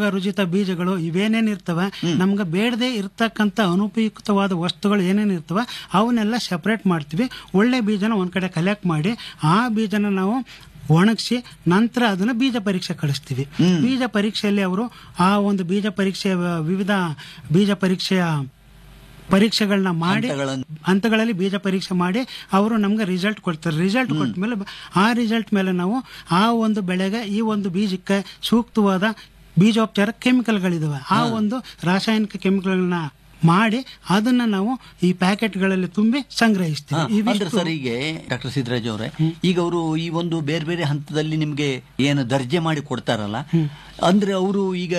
ಉಪಯೋಗ ರುಜಿತ ಬೀಜಗಳು ಇವೇನೇನ್ ಇರ್ತವೆ ನಮ್ಗೆ ಬೇಡದೆ ಇರ್ತಕ್ಕಂಥ ಅನುಪಯುಕ್ತವಾದ ವಸ್ತುಗಳು ಏನೇನು ಇರ್ತವೆ ಅವನ್ನೆಲ್ಲ ಸೆಪರೇಟ್ ಮಾಡ್ತೀವಿ ಒಳ್ಳೆ ಬೀಜನ ಒಂದ್ ಕಡೆ ಕಲೆಕ್ಟ್ ಮಾಡಿ ಆ ಬೀಜನ ನಾವು ಒಣಗಿಸಿ ನಂತರ ಅದನ್ನ ಬೀಜ ಪರೀಕ್ಷೆ ಕಳಿಸ್ತೀವಿ ಬೀಜ ಪರೀಕ್ಷೆಯಲ್ಲಿ ಅವರು ಆ ಒಂದು ಬೀಜ ಪರೀಕ್ಷೆ ವಿವಿಧ ಬೀಜ ಪರೀಕ್ಷೆಯ ಪರೀಕ್ಷೆಗಳನ್ನ ಮಾಡಿ ಹಂತಗಳನ್ನು- ಹಂತಗಳಲ್ಲಿ ಬೀಜ ಪರೀಕ್ಷೆ ಮಾಡಿ ಅವರು ನಮ್ಗೆ ರಿಸಲ್ಟ್ ಕೊಡ್ತಾರೆ ರಿಸಲ್ಟ್ ಕೊಟ್ಟ ಮೇಲೆ ಆ ರಿಸಲ್ಟ್ ಮೇಲೆ ನಾವು ಆ ಒಂದು ಬೆಳೆಗೆ ಈ ಒಂದು ಬೀಜಕ್ಕೆ ಸೂಕ್ತವಾದ ಬೀಜೋಪಚಾರ ಕೆಮಿಕಲ್ಗಳಿದಾವೆ ಆ ಒಂದು ರಾಸಾಯನಿಕ ಕೆಮಿಕಲ್ಗಳನ್ನ ಮಾಡಿ ಅದನ್ನ ನಾವು ಈ ಪ್ಯಾಕೆಟ್ಗಳಲ್ಲಿ ತುಂಬಿ ಸಂಗ್ರಹಿಸ್ತೀವಿ ಹಾ, ಅಂದ್ರೆ ಇವಿಷ್ಟು- ಸರ್ ಈಗ ಡಾಕ್ಟರ್ ಸಿದ್ದರಾಜ್ ಅವರೇ ಈಗ ಅವರು ಈ ಒಂದು ಬೇರೆ ಬೇರೆ ಹಂತದಲ್ಲಿ ನಿಮ್ಗೆ ಏನು ದರ್ಜೆ ಮಾಡಿ ಕೊಡ್ತಾರಲ್ಲ ಅಂದ್ರೆ ಅವರು ಈಗ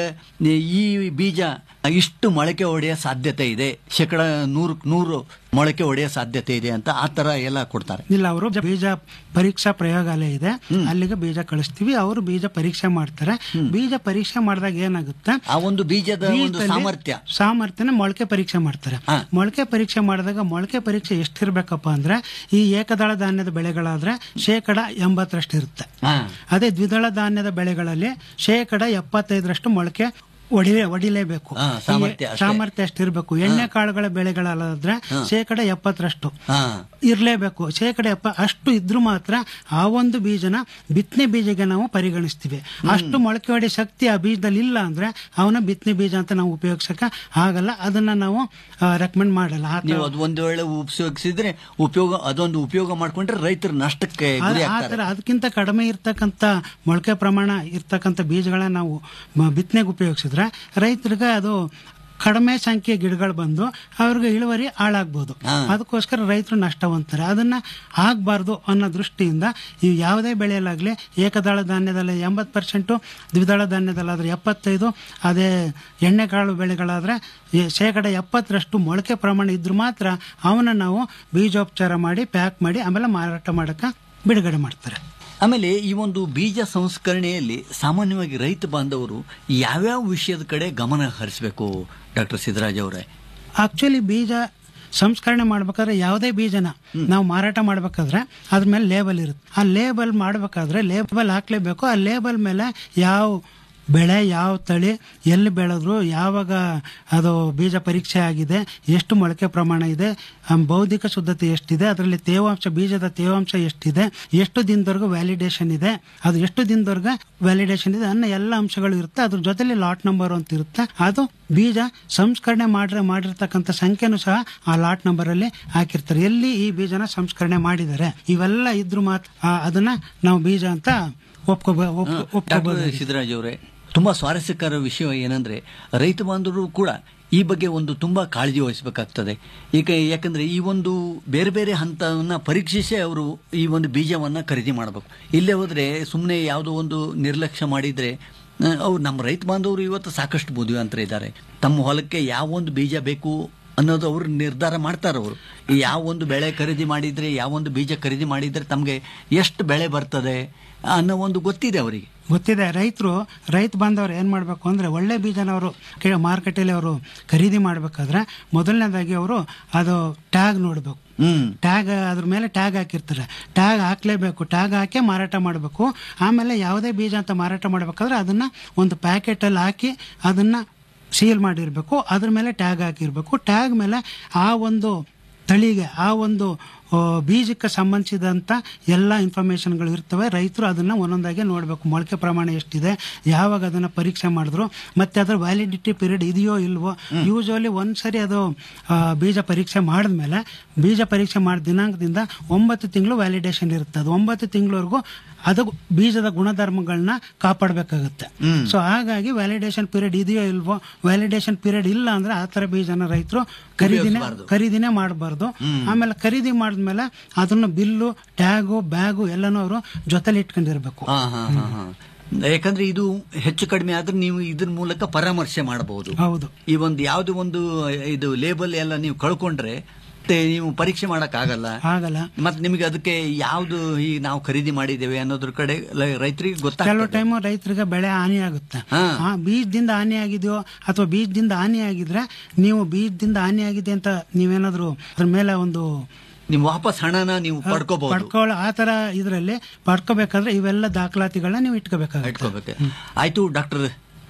ಈ ಬೀಜ ಇಷ್ಟು ಮೊಳಕೆ ಹೊಡೆಯೋ ಸಾಧ್ಯತೆ ಇದೆ ಶೇಕಡ ನೂರು ನೂರು ಮೊಳಕೆ ಹೊಡೆಯೋ ಸಾಧ್ಯತೆ ಇದೆ ಅಂತ ಆ ತರ ಎಲ್ಲ ಕೊಡ್ತಾರೆ ಇಲ್ಲ ಅವರು ಬೀಜ ಪರೀಕ್ಷಾ ಪ್ರಯೋಗಾಲಯ ಇದೆ ಅಲ್ಲಿಗೆ ಬೀಜ ಕಳಿಸ್ತೀವಿ ಅವರು ಬೀಜ ಪರೀಕ್ಷೆ ಮಾಡ್ತಾರೆ ಬೀಜ ಪರೀಕ್ಷೆ ಮಾಡಿದಾಗ ಏನಾಗುತ್ತೆ ಆ ಒಂದು ಬೀಜದ ಒಂದು ಬೀಜದಲ್ಲಿ ಸಾಮರ್ಥ್ಯ ಸಾಮರ್ಥ್ಯನ ಮೊಳಕೆ ಪರೀಕ್ಷೆ ಮಾಡ್ತಾರೆ ಹಾ. ಮೊಳಕೆ ಪರೀಕ್ಷೆ ಮಾಡಿದಾಗ ಮೊಳಕೆ ಪರೀಕ್ಷೆ ಎಷ್ಟಿರ್ಬೇಕಪ್ಪ ಅಂದ್ರೆ ಈ ಏಕದಳ ಧಾನ್ಯದ ಬೆಳೆಗಳಾದ್ರೆ ಶೇಕಡ ಎಂಬತ್ತರಷ್ಟು ಇರುತ್ತೆ ಹಾ. ಅದೇ ದ್ವಿದಳ ಧಾನ್ಯದ ಬೆಳೆಗಳಲ್ಲಿ ಶೇಕಡ ಎಪ್ಪತ್ತೈದರಷ್ಟು ಮೊಳಕೆ ಒಡಿ ಒಡಿಲೇಬೇಕು ಹಾ, ಸಾಮರ್ಥ್ಯ ಈ ಅಷ್ಟೇ. ಸಾಮರ್ಥ್ಯ ಅಷ್ಟಿರ್ಬೇಕು ಎಣ್ಣೆ ಕಾಳುಗಳ ಬೆಳೆಗಳಾದ್ರೆ ಶೇಕಡ ಎಪ್ಪತ್ತರಷ್ಟು ಹಾ ಇರಲೇಬೇಕು ಶೇಕಡ ಎಪ್ಪ ಅಷ್ಟು ಇದ್ರೂ ಮಾತ್ರ ಆ ಒಂದು ಬೀಜನ ಬಿತ್ತನೆ ಬೀಜಗೆ ನಾವು ಪರಿಗಣಿಸ್ತೀವಿ ಅಷ್ಟು ಮೊಳಕೆ ಹೊಡೆ ಶಕ್ತಿ ಆ ಬೀಜದಲ್ಲಿ ಇಲ್ಲ ಅಂದ್ರೆ ಅವನ ಬಿತ್ತನೆ ಬೀಜ ಅಂತ ನಾವು ಉಪಯೋಗಿಸಕ ಆಗಲ್ಲ ಅದನ್ನ ನಾವು ರೆಕಮೆಂಡ್ ಮಾಡಲ್ಲ ಆ ತರ- ನೀವು ಅದು ಒಂದು ವೇಳೆ ಉಪಯೋಗಿಸಿದ್ರೆ ಉಪಯೋಗ ಅದೊಂದು ಉಪಯೋಗ ಮಾಡ್ಕೊಂಡ್ರೆ ರೈತರು ನಷ್ಟಕ್ಕೆ ಆ- ಗುರಿ ಆ ಆಗ್ತಾರೆ ತರ ಅದಕ್ಕಿಂತ ಕಡಿಮೆ ಇರ್ತಕ್ಕಂಥ ಮೊಳಕೆ ಪ್ರಮಾಣ ಇರ್ತಕ್ಕಂಥ ಬೀಜಗಳನ್ನ ನಾವು ಮ- ಬಿತ್ತನೆಗೆ ಉಪಯೋಗಿಸಿದ್ರೆ ರೈತರಿಗೆ ಅದು ಕಡಿಮೆ ಸಂಖ್ಯೆ ಗಿಡಗಳು ಬಂದು ಅವ್ರಿಗೆ ಇಳುವರಿ ಹಾಳಾಗ್ಬೋದು ಹಾ. ಅದಕ್ಕೋಸ್ಕರ ರೈತರು ನಷ್ಟವಂತಾರೆ ಅದನ್ನ ಆಗ್ಬಾರ್ದು ಅನ್ನೋ ದೃಷ್ಟಿಯಿಂದ ಈ ಯಾವುದೇ ಬೆಳೆಯಲ್ಲಾಗ್ಲಿ ಏಕದಳ ಧಾನ್ಯದಲ್ಲಿ ಎಂಬತ್ತು ಪರ್ಸೆಂಟು ದ್ವಿದಳ ಧಾನ್ಯದಲ್ಲಾದ್ರೆ ಎಪ್ಪತ್ತೈದು ಅದೇ ಎಣ್ಣೆಕಾಳು ಬೆಳೆಗಳಾದ್ರೆ ಈ ಶೇಕಡ ಎಪ್ಪತ್ತರಷ್ಟು ಮೊಳಕೆ ಪ್ರಮಾಣ ಇದ್ರೂ ಮಾತ್ರ ಅವನ್ನ ನಾವು ಬೀಜೋಪಚಾರ ಮಾಡಿ ಪ್ಯಾಕ್ ಮಾಡಿ ಆಮೇಲೆ ಮಾರಾಟ ಮಾಡಕ್ಕೆ ಬಿಡುಗಡೆ ಮಾಡ್ತಾರೆ ಆಮೇಲೆ ಈ ಒಂದು ಬೀಜ ಸಂಸ್ಕರಣೆಯಲ್ಲಿ ಸಾಮಾನ್ಯವಾಗಿ ರೈತ ಬಾಂಧವರು ಯಾವ್ಯಾವ ವಿಷಯದ ಕಡೆ ಗಮನ ಹರಿಸಬೇಕು ಡಾಕ್ಟರ್ ಸಿದ್ದರಾಜ್ ಅವರೇ ಆಕ್ಚುಲಿ ಬೀಜ ಸಂಸ್ಕರಣೆ ಮಾಡ್ಬೇಕಾದ್ರೆ ಯಾವುದೇ ಬೀಜನ ನಾವು ಮಾರಾಟ ಮಾಡ್ಬೇಕಾದ್ರೆ ಅದ್ರ ಮೇಲೆ ಲೇಬಲ್ ಇರುತ್ತೆ ಆ ಲೇಬಲ್ ಮಾಡ್ಬೇಕಾದ್ರೆ ಲೇಬಲ್ ಹಾಕ್ಲೇಬೇಕು ಆ ಲೇಬಲ್ ಮೇಲೆ ಯಾವ ಬೆಳೆ ಯಾವ ತಳಿ ಎಲ್ಲಿ ಬೆಳೆದ್ರು ಯಾವಾಗ ಅದು ಬೀಜ ಪರೀಕ್ಷೆ ಆಗಿದೆ ಎಷ್ಟು ಮೊಳಕೆ ಪ್ರಮಾಣ ಇದೆ ಆ ಬೌದ್ಧಿಕ ಶುದ್ಧತೆ ಎಷ್ಟಿದೆ ಅದರಲ್ಲಿ ತೇವಾಂಶ ಬೀಜದ ತೇವಾಂಶ ಎಷ್ಟಿದೆ ಎಷ್ಟು ದಿನದವರೆಗೂ ವ್ಯಾಲಿಡೇಷನ್ ಇದೆ ಅದು ಎಷ್ಟು ದಿನದವರೆಗೆ ವ್ಯಾಲಿಡೇಷನ್ ಇದೆ ಅನ್ನೋ ಎಲ್ಲ ಅಂಶಗಳು ಇರುತ್ತೆ ಅದ್ರ ಜೊತೆಲಿ ಲಾಟ್ ನಂಬರ್ ಅಂತ ಇರುತ್ತೆ ಅದು ಬೀಜ ಸಂಸ್ಕರಣೆ ಮಾಡ್ರೆ ಮಾಡಿರ್ತಕ್ಕಂಥ ಸಂಖ್ಯೆನೂ ಸಹ ಆ ಲಾಟ್ ನಂಬರ್ ಅಲ್ಲಿ ಹಾಕಿರ್ತಾರೆ ಎಲ್ಲಿ ಈ ಬೀಜನ ಸಂಸ್ಕರಣೆ ಮಾಡಿದ್ದಾರೆ ಇವೆಲ್ಲ ಇದ್ರು ಮಾತ್ರ ಆ, ಅದನ್ನ ನಾವು ಬೀಜ ಅಂತ ಒಪ್ಕೋಬ ಒಪ್- ಡಾಕ್ಟರ್ ಒಪ್ಕೋಬಹುದು ಸಿದ್ದರಾಜ್ ಅವರೇ ತುಂಬಾ ಸ್ವಾರಸ್ಯಕರ ವಿಷಯ ಏನಂದ್ರೆ ರೈತ ಬಾಂಧವರು ಕೂಡ ಈ ಬಗ್ಗೆ ಒಂದು ತುಂಬಾ ಕಾಳಜಿ ವಹಿಸಬೇಕಾಗ್ತದೆ ಈಗ ಯಾಕಂದ್ರೆ ಈ ಒಂದು ಬೇರೆ ಬೇರೆ ಹಂತವನ್ನ ಪರೀಕ್ಷಿಸಿ ಅವರು ಈ ಒಂದು ಬೀಜವನ್ನ ಖರೀದಿ ಮಾಡಬೇಕು ಇಲ್ಲೇ ಹೋದ್ರೆ ಸುಮ್ಮನೆ ಯಾವುದೋ ಒಂದು ನಿರ್ಲಕ್ಷ್ಯ ಮಾಡಿದ್ರೆ ಆ, ಅವ್ರು ನಮ್ಮ ರೈತ ಬಾಂಧವರು ಇವತ್ತು ಸಾಕಷ್ಟು ಬುದ್ಧಿವಂತರಿದ್ದಾರೆ ತಮ್ಮ ಹೊಲಕ್ಕೆ ಯಾವ ಒಂದು ಬೀಜ ಬೇಕು ಅನ್ನೋದು ಅವರು ನಿರ್ಧಾರ ಮಾಡ್ತಾರೆ ಅವರು ಯಾವ ಒಂದು ಬೆಳೆ ಖರೀದಿ ಮಾಡಿದ್ರೆ ಯಾವ ಒಂದು ಬೀಜ ಖರೀದಿ ಮಾಡಿದ್ರೆ ತಮಗೆ ಎಷ್ಟು ಬೆಳೆ ಬರ್ತದೆ ಅನ್ನೋ ಒಂದು ಗೊತ್ತಿದೆ ಅವರಿಗೆ ಗೊತ್ತಿದೆ ರೈತರು ರೈತ ಬಾಂಧವರು ಏನ್ ಮಾಡ್ಬೇಕು ಅಂದ್ರೆ ಒಳ್ಳೆ ಬೀಜನ ಅವರು ಮಾರ್ಕೆಟಲ್ಲಿ ಅವರು ಖರೀದಿ ಮಾಡ್ಬೇಕಾದ್ರೆ ಮೊದಲನೇದಾಗಿ ಅವರು ಅದು ಟ್ಯಾಗ್ ನೋಡ್ಬೇಕು ಹ್ಮ್ ಟ್ಯಾಗ್ ಅದ್ರ ಮೇಲೆ ಟ್ಯಾಗ್ ಹಾಕಿರ್ತಾರೆ ಟ್ಯಾಗ್ ಹಾಕ್ಲೇಬೇಕು ಟ್ಯಾಗ್ ಹಾಕಿ ಮಾರಾಟ ಮಾಡಬೇಕು ಆಮೇಲೆ ಯಾವುದೇ ಬೀಜ ಅಂತ ಮಾರಾಟ ಮಾಡಬೇಕಾದ್ರೆ ಅದನ್ನ ಒಂದು ಪ್ಯಾಕೆಟಲ್ಲಿ ಹಾಕಿ ಅದನ್ನ ಸೀಲ್ ಮಾಡಿರ್ಬೇಕು ಅದ್ರ ಮೇಲೆ ಟ್ಯಾಗ್ ಹಾಕಿರ್ಬೇಕು ಟ್ಯಾಗ್ ಮೇಲೆ ಆ ಒಂದು ತಳಿಗೆ ಆ ಒಂದು ಆ, ಬೀಜಕ್ಕೆ ಸಂಬಂಧಿಸಿದಂತ ಎಲ್ಲ ಇನ್ಫಾರ್ಮೇಶನ್ಗಳು ಇರ್ತವೆ ರೈತರು ಅದನ್ನ ಒಂದೊಂದಾಗಿ ನೋಡಬೇಕು ಮೊಳಕೆ ಪ್ರಮಾಣ ಎಷ್ಟಿದೆ ಯಾವಾಗ ಅದನ್ನ ಪರೀಕ್ಷೆ ಮಾಡಿದ್ರು ಮತ್ತೆ ಅದರ ವ್ಯಾಲಿಡಿಟಿ ಪೀರಿಯಡ್ ಇದೆಯೋ ಇಲ್ವೋ ಯೂಶುವಲಿ ಒಂದ್ಸರಿ ಅದು ಆ, ಬೀಜ ಪರೀಕ್ಷೆ ಮಾಡಿದ್ಮೇಲೆ ಬೀಜ ಪರೀಕ್ಷೆ ಮಾಡಿದ ದಿನಾಂಕದಿಂದ ಒಂಬತ್ತು ತಿಂಗಳು ವ್ಯಾಲಿಡೇಷನ್ ಇರುತ್ತೆ ಅದು ಒಂಬತ್ತು ತಿಂಗಳವರೆಗೂ ಅದು ಬೀಜದ ಗುಣಧರ್ಮಗಳನ್ನ ಕಾಪಾಡಬೇಕಾಗುತ್ತೆ ಸೊ ಹಾಗಾಗಿ ವ್ಯಾಲಿಡೇಷನ್ ಪೀರಿಯಡ್ ಇದೆಯೋ ಇಲ್ವೋ ವ್ಯಾಲಿಡೇಷನ್ ಪೀರಿಯಡ್ ಇಲ್ಲ ಅಂದ್ರೆ ಆ ತರ ಬೀಜನ ರೈತರು ಖರೀದಿನೇ ಖರೀದಿನೇ ಮಾಡಬಾರ್ದು ಆಮೇಲೆ ಖರೀದಿ ಮಾಡಿದ್ಮೇಲೆ ಅದನ್ನ ಬಿಲ್ಲು ಟ್ಯಾಗು ಬ್ಯಾಗು ಎಲ್ಲಾನು ಅವರು ಜೊತೆಲಿ ಇಟ್ಕೊಂಡಿರ್ಬೇಕು ಹಾ ಹಾ ಹಾ ಹಾ ಯಾಕಂದ್ರೆ ಇದು ಹೆಚ್ಚು ಕಡಿಮೆ ಆದ್ರೆ ನೀವು ಇದ್ರ ಮೂಲಕ ಪರಾಮರ್ಶೆ ಮಾಡಬಹುದು ಹೌದು ಈ ಒಂದು ಯಾವ್ದು ಒಂದು ಇದು ಲೇಬಲ್ ಎಲ್ಲ ನೀವು ಕಳ್ಕೊಂಡ್ರೆ ಮತ್ತೆ ನೀವು ಪರೀಕ್ಷೆ ಮಾಡಕ್ ಆಗಲ್ಲ ಆಗಲ್ಲ ಮತ್ತೆ ನಿಮಗೆ ಅದಕ್ಕೆ ಯಾವ್ದು ಈ ನಾವು ಖರೀದಿ ಮಾಡಿದ್ದೇವೆ ಅನ್ನೋದ್ರ ಕಡೆ ಲ- ರೈತರಿಗೆ ಕೆಲವು ಗೊತ್ತಾಗ್ತದೆ ಟೈಮು ರೈತರಿಗೆ ಬೆಳೆ ಹಾನಿ ಆಗುತ್ತೆ ಹಾ. ಆ ಬೀಜದಿಂದ ಹಾನಿ ಆಗಿದೆಯೋ ಅಥವಾ ಬೀಜದಿಂದ ಹಾನಿ ಆಗಿದ್ರೆ ನೀವು ಬೀಜದಿಂದ ಹಾನಿ ಆಗಿದೆ ಅಂತ ನೀವೇನಾದ್ರೂ ಅದ್ರ ಮೇಲೆ ಒಂದು ನೀವು ವಾಪಸ್ ಹಣನ ನೀವು ಪಡ್ಕೋಬಹುದು ಪಡ್ಕೊಳ್ಳೋ ಆ ತರ ಇದ್ರಲ್ಲಿ ಪಡ್ಕೋಬೇಕಾದ್ರೆ ಇವೆಲ್ಲ ದಾಖಲಾತಿಗಳನ್ನ ನೀವು ಇಟ್ಕೋಬೇಕಾಗುತ್ತೆ ಇಟ್ಕೋಬೇಕು ಆಯ್ತು ಡಾಕ್ಟರ್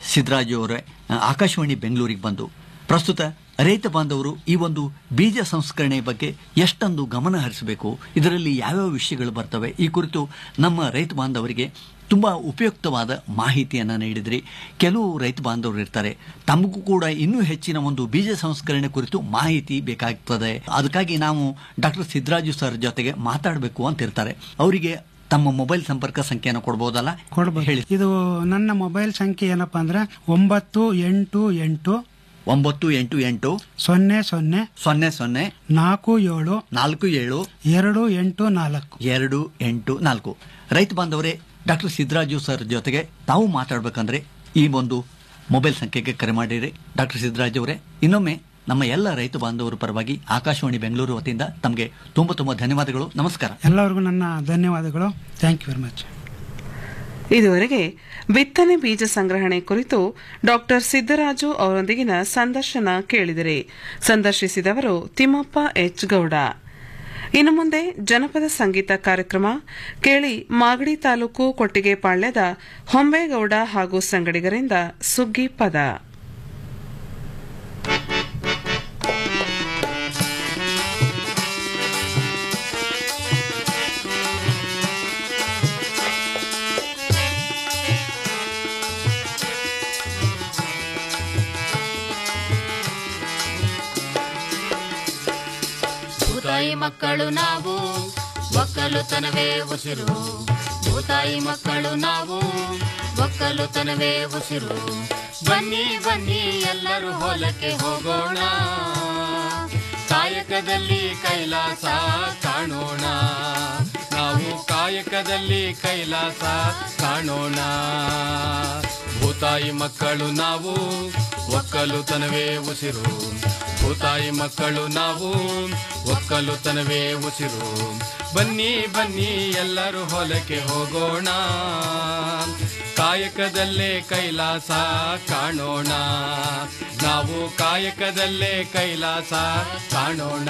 ಸಿದ್ದರಾಜು ಅವರೇ ಆ, ಆಕಾಶವಾಣಿ ಬೆಂಗಳೂರಿಗೆ ಬಂದು ಪ್ರಸ್ತುತ ರೈತ ಬಾಂಧವರು ಈ ಒಂದು ಬೀಜ ಸಂಸ್ಕರಣೆ ಬಗ್ಗೆ ಎಷ್ಟೊಂದು ಗಮನ ಹರಿಸಬೇಕು ಇದರಲ್ಲಿ ಯಾವ್ಯಾವ ವಿಷಯಗಳು ಬರ್ತವೆ ಈ ಕುರಿತು ನಮ್ಮ ರೈತ ಬಾಂಧವರಿಗೆ ತುಂಬ ಉಪಯುಕ್ತವಾದ ಮಾಹಿತಿಯನ್ನು ನೀಡಿದ್ರಿ ಕೆಲವು ರೈತ ಬಾಂಧವರು ಇರ್ತಾರೆ ತಮಗೂ ಕೂಡ ಇನ್ನೂ ಹೆಚ್ಚಿನ ಒಂದು ಬೀಜ ಸಂಸ್ಕರಣೆ ಕುರಿತು ಮಾಹಿತಿ ಬೇಕಾಗ್ತದೆ ಅದಕ್ಕಾಗಿ ನಾವು ಡಾಕ್ಟರ್ ಸಿದ್ದರಾಜು ಸರ್ ಜೊತೆಗೆ ಮಾತಾಡಬೇಕು ಅಂತ ಇರ್ತಾರೆ ಅವರಿಗೆ ತಮ್ಮ ಮೊಬೈಲ್ ಸಂಪರ್ಕ ಸಂಖ್ಯೆಯನ್ನು ಕೊಡ್ಬೋದಲ್ಲ ಕೊಡ್ಬೋದು ಹೇಳಿ ಇದು ನನ್ನ ಮೊಬೈಲ್ ಸಂಖ್ಯೆ ಏನಪ್ಪಾ ಅಂದ್ರೆ ಒಂಬತ್ತು ಎಂಟು ಎಂಟು ಒಂಬತ್ತು ಎಂಟು ಎಂಟು ಸೊನ್ನೆ ಸೊನ್ನೆ ಸೊನ್ನೆ ಸೊನ್ನೆ ನಾಲ್ಕು ಏಳು ನಾಲ್ಕು ಏಳು ಎರಡು ಎಂಟು ನಾಲ್ಕು ಎರಡು ಎಂಟು ನಾಲ್ಕು ರೈತ ಬಾಂಧವರೇ ಡಾಕ್ಟರ್ ಸಿದ್ದರಾಜು ಸರ್ ಜೊತೆಗೆ ತಾವು ಮಾತಾಡಬೇಕಂದ್ರೆ ಈ ಒಂದು ಮೊಬೈಲ್ ಸಂಖ್ಯೆಗೆ ಕರೆ ಮಾಡಿರಿ ಡಾಕ್ಟರ್ ಸಿದ್ದರಾಜು ಅವರೇ ಇನ್ನೊಮ್ಮೆ ನಮ್ಮ ಎಲ್ಲ ರೈತ ಬಾಂಧವರ ಪರವಾಗಿ ಆಕಾಶವಾಣಿ ಬೆಂಗಳೂರು ವತಿಯಿಂದ ತಮಗೆ ತುಂಬ ತುಂಬ ಧನ್ಯವಾದಗಳು ನಮಸ್ಕಾರ ಎಲ್ಲರಿಗೂ ನನ್ನ ಧನ್ಯವಾದಗಳು ಥ್ಯಾಂಕ್ ಯು ವೆರಿ ಮಚ್ ಇದುವರೆಗೆ ಬಿತ್ತನೆ ಬೀಜ ಸಂಗ್ರಹಣೆ ಕುರಿತು ಡಾಕ್ಟರ್ ಸಿದ್ದರಾಜು ಅವರೊಂದಿಗಿನ ಸಂದರ್ಶನ ಕೇಳಿದಿರಿ ಸಂದರ್ಶಿಸಿದವರು ತಿಮ್ಮಪ್ಪ ಎಚ್ ಗೌಡ ಇನ್ನು ಮುಂದೆ ಜನಪದ ಸಂಗೀತ ಕಾರ್ಯಕ್ರಮ ಕೇಳಿ ಮಾಗಡಿ ತಾಲೂಕು ಕೊಟ್ಟಿಗೆಪಾಳ್ಯದ ಹೊಂಬೇಗೌಡ ಹಾಗೂ ಸಂಗಡಿಗರಿಂದ ಸುಗ್ಗಿ ಪದ ಭೂತಾಯಿ ಮಕ್ಕಳು ನಾವು ಒಕ್ಕಲುತನವೇ ಉಸಿರು ಭೂತಾಯಿ ಮಕ್ಕಳು ನಾವು ಒಕ್ಕಲುತನವೇ ಉಸಿರು ಬನ್ನಿ ಬನ್ನಿ ಎಲ್ಲರೂ ಹೊಲಕ್ಕೆ ಹೋಗೋಣ ಕಾಯಕದಲ್ಲಿ ಕೈಲಾಸ ಕಾಣೋಣ ನಾವು ಕಾಯಕದಲ್ಲಿ ಕೈಲಾಸ ಕಾಣೋಣ ಭೂತಾಯಿ ಮಕ್ಕಳು ನಾವು ಒಕ್ಕಲುತನವೇ ಉಸಿರು ಭೂತಾಯಿ ಮಕ್ಕಳು ನಾವು ಒಕ್ಕಲುತನವೇ ಉಸಿರು ಬನ್ನಿ ಬನ್ನಿ ಎಲ್ಲರೂ ಹೊಲಕ್ಕೆ ಹೋಗೋಣ ಕಾಯಕದಲ್ಲೇ ಕೈಲಾಸ ಕಾಣೋಣ ನಾವು ಕಾಯಕದಲ್ಲೇ ಕೈಲಾಸ ಕಾಣೋಣ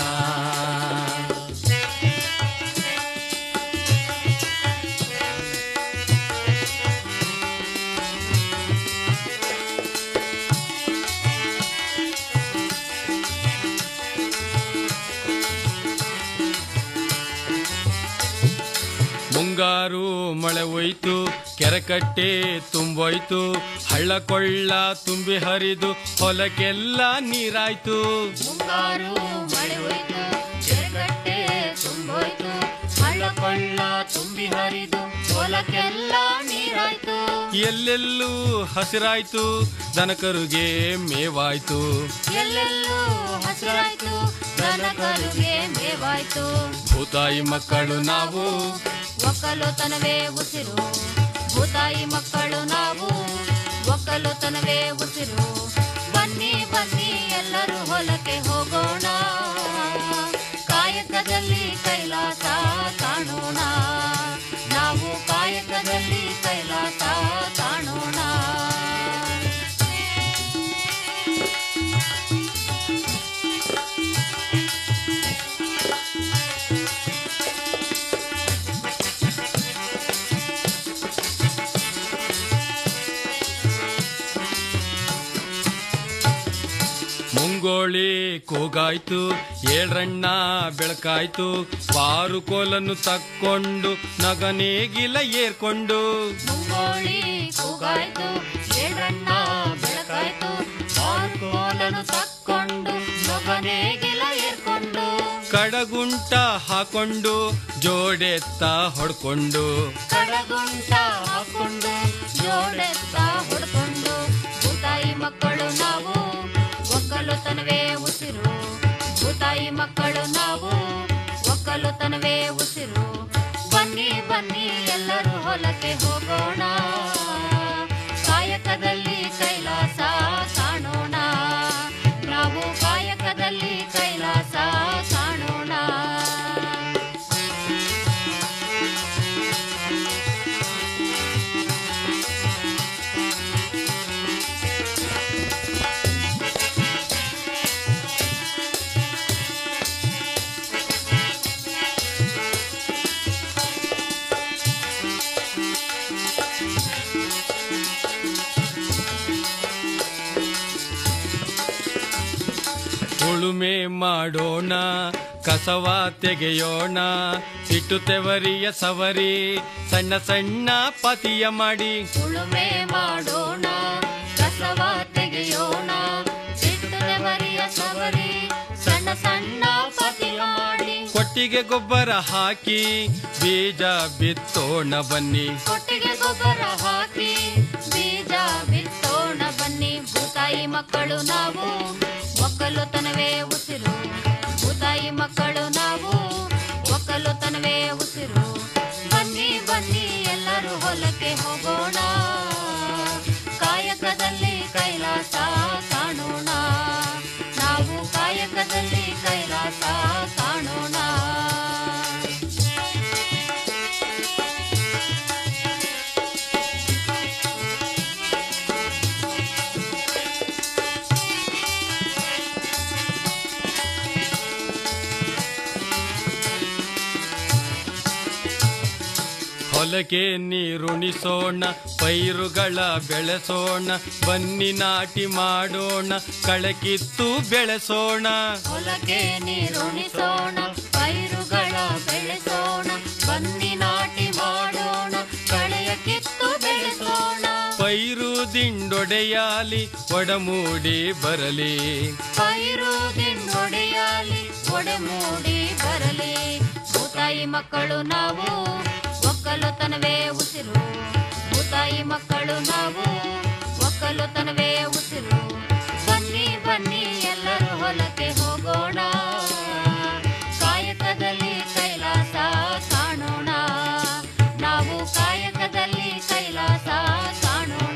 ಮುಂಗಾರು ಮಳೆ ಹೋಯ್ತು ಕೆರೆಕಟ್ಟೆ ತುಂಬೋಯ್ತು ಹಳ್ಳ ಕೊಳ್ಳ ತುಂಬಿ ಹರಿದು ಹೊಲಕ್ಕೆಲ್ಲ ನೀರಾಯ್ತು ಮುಂಗಾರು ಮಳೆ ಹೋಯ್ತು ಕೆರೆಕಟ್ಟೆ ತುಂಬೋಯ್ತು ಹಳ್ಳ ಕೊಳ್ಳ ತುಂಬಿ ಹರಿದು ಹೊಲಕ್ಕೆಲ್ಲ ನೀರಾಯ್ತು ಎಲ್ಲೆಲ್ಲೂ ಹಸಿರಾಯ್ತು ದನಕರುಗೆ ಮೇವಾಯ್ತು ಎಲ್ಲೆಲ್ಲೂ ಹಸಿರಾಯ್ತು ದನಕರುಗೆ ಮೇವಾಯ್ತು ಭೂತಾಯಿ ಮಕ್ಕಳು ನಾವು ಒಕ್ಕಲುತನವೇ ಉಸಿರು ಭೂತಾಯಿ ಮಕ್ಕಳು ನಾವು ಒಕ್ಕಲುತನವೇ ಉಸಿರು ಬನ್ನಿ ಬನ್ನಿ ಎಲ್ಲರೂ ಹೊಲಕ್ಕೆ ಹೋಗೋಣ ಕಾಯಕದಲ್ಲಿ ಕೈಲಾಸ ಕಾಣೋಣ ನಾವು ಕಾಯಕದಲ್ಲಿ ಕೈಲಾಸ ಕಾಣೋಣ ಮುಂಗೋಳಿ ಕೂಗಾಯ್ತು ಏಳ್ರಣ್ಣ ಬೆಳಕಾಯ್ತು ಬಾರು ಕೋಲನ್ನು ತಕ್ಕೊಂಡು ನಗನೇಗಿಲ ಏರ್ಕೊಂಡು ಮುಂಗೋಳಿ ಕೂಗಾಯ್ತು ಏಳ್ರಣ್ಣ ಬೆಳಕಾಯ್ತು ಬಾರು ಕೋಲನ್ನು ತಕ್ಕೊಂಡು ನಗನೇಗಿಲ ಏರ್ಕೊಂಡು ಕಡಗುಂಟ ಹಾಕೊಂಡು ಜೋಡೆತ್ತ ಹೊಡ್ಕೊಂಡು ಕಡಗುಂಟ ಹಾಕೊಂಡು ಜೋಡೆತ್ತ ಹೊಡ್ಕೊಂಡು ಭೂತಾಯಿ ಮಕ್ಕಳು ನಾವು ಒಕ್ಕಲುತನವೇ ಉಸಿರು ಭೂತಾಯಿ ಮಕ್ಕಳು ನಾವು ಒಕ್ಕಲುತನವೇ ಉಸಿರು ಬನ್ನಿ ಬನ್ನಿ ಎಲ್ಲರೂ ಹೊಲಕ್ಕೆ ಹೋಗೋಣ ಕಾಯಕದಲ್ಲಿ ಕೈಲಾಸ ಕಾಣೋಣ ನಾವು ಕಾಯಕದಲ್ಲಿ ಕೈಲಾಸ ಕಾಣೋಣ ಉಳುಮೆ ಮಾಡೋಣ ಕಸವ ತೆಗೆಯೋಣ ಇಟ್ಟು ತೆವರಿಯ ಸವರಿ ಸಣ್ಣ ಸಣ್ಣ ಪತಿಯ ಮಾಡಿ ಉಳುಮೆ ಮಾಡೋಣ ಕಸವ ತೆಗೆಯೋಣ ಸಿಟ್ಟುವರಿಯ ಸವರಿ ಸಣ್ಣ ಸಣ್ಣ ಪತಿಯ ಮಾಡಿ ಕೊಟ್ಟಿಗೆ ಗೊಬ್ಬರ ಹಾಕಿ ಬೀಜ ಬಿತ್ತೋಣ ಬನ್ನಿ ಕೊಟ್ಟಿಗೆ ಗೊಬ್ಬರ ಹಾಕಿ ಬೀಜ ಬಿತ್ತೋಣ ಬನ್ನಿ ಭೂತಾಯಿ ಮಕ್ಕಳು ನಾವು ಒಕ್ಕಲುತನವೇ ಉಸಿರು ಭೂತಾಯಿ ಮಕ್ಕಳು ನಾವು ಒಕ್ಕಲುತನವೇ ಉಸಿರು ಬನ್ನಿ ಬನ್ನಿ ಎಲ್ಲರೂ ಹೊಲಕ್ಕೆ ಹೋಗೋಣ ಕಾಯಕದಲ್ಲಿ ಕೈಲಾಸ ಕಾಣೋಣ ನಾವು ಕಾಯಕದಲ್ಲಿ ಕೈಲಾಸ ಕಾಣೋಣ ಹೊಲಕ್ಕೆ ನೀರುಣಿಸೋಣ ಪೈರುಗಳ ಬೆಳೆಸೋಣ ಬನ್ನಿ ನಾಟಿ ಮಾಡೋಣ ಕಳಕಿತ್ತು ಬೆಳೆಸೋಣ ಹೊಲಕ್ಕೆ ನೀರುಣಿಸೋಣ ಪೈರುಗಳ ಬೆಳೆಸೋಣ ಬನ್ನಿ ನಾಟಿ ಮಾಡೋಣ ಕಳೆಯ ಕಿತ್ತು ಬೆಳೆಸೋಣ ಪೈರು ದಿಂಡೊಡೆಯಾಲಿ ಒಡಮೂಡಿ ಬರಲಿ ಪೈರು ದಿನ್ನೊಡೆಯಾಲಿ ಒಡೆಮೂಡಿ ಬರಲಿ ಭೂತಾಯಿ ಮಕ್ಕಳು ನಾವು ಒಕ್ಕಲುತನವೇ ಉಸಿರು ಭೂತಾಯಿ ಮಕ್ಕಳು ನಾವು ಒಕ್ಕಲುತನವೇ ಉಸಿರು ಬನ್ನಿ ಬನ್ನಿ ಎಲ್ಲರೂ ಹೊಲಕ್ಕೆ ಹೋಗೋಣ ಕಾಯಕದಲ್ಲಿ ಕೈಲಾಸ ಕಾಣೋಣ ನಾವು ಕಾಯಕದಲ್ಲಿ ಕೈಲಾಸ ಕಾಣೋಣ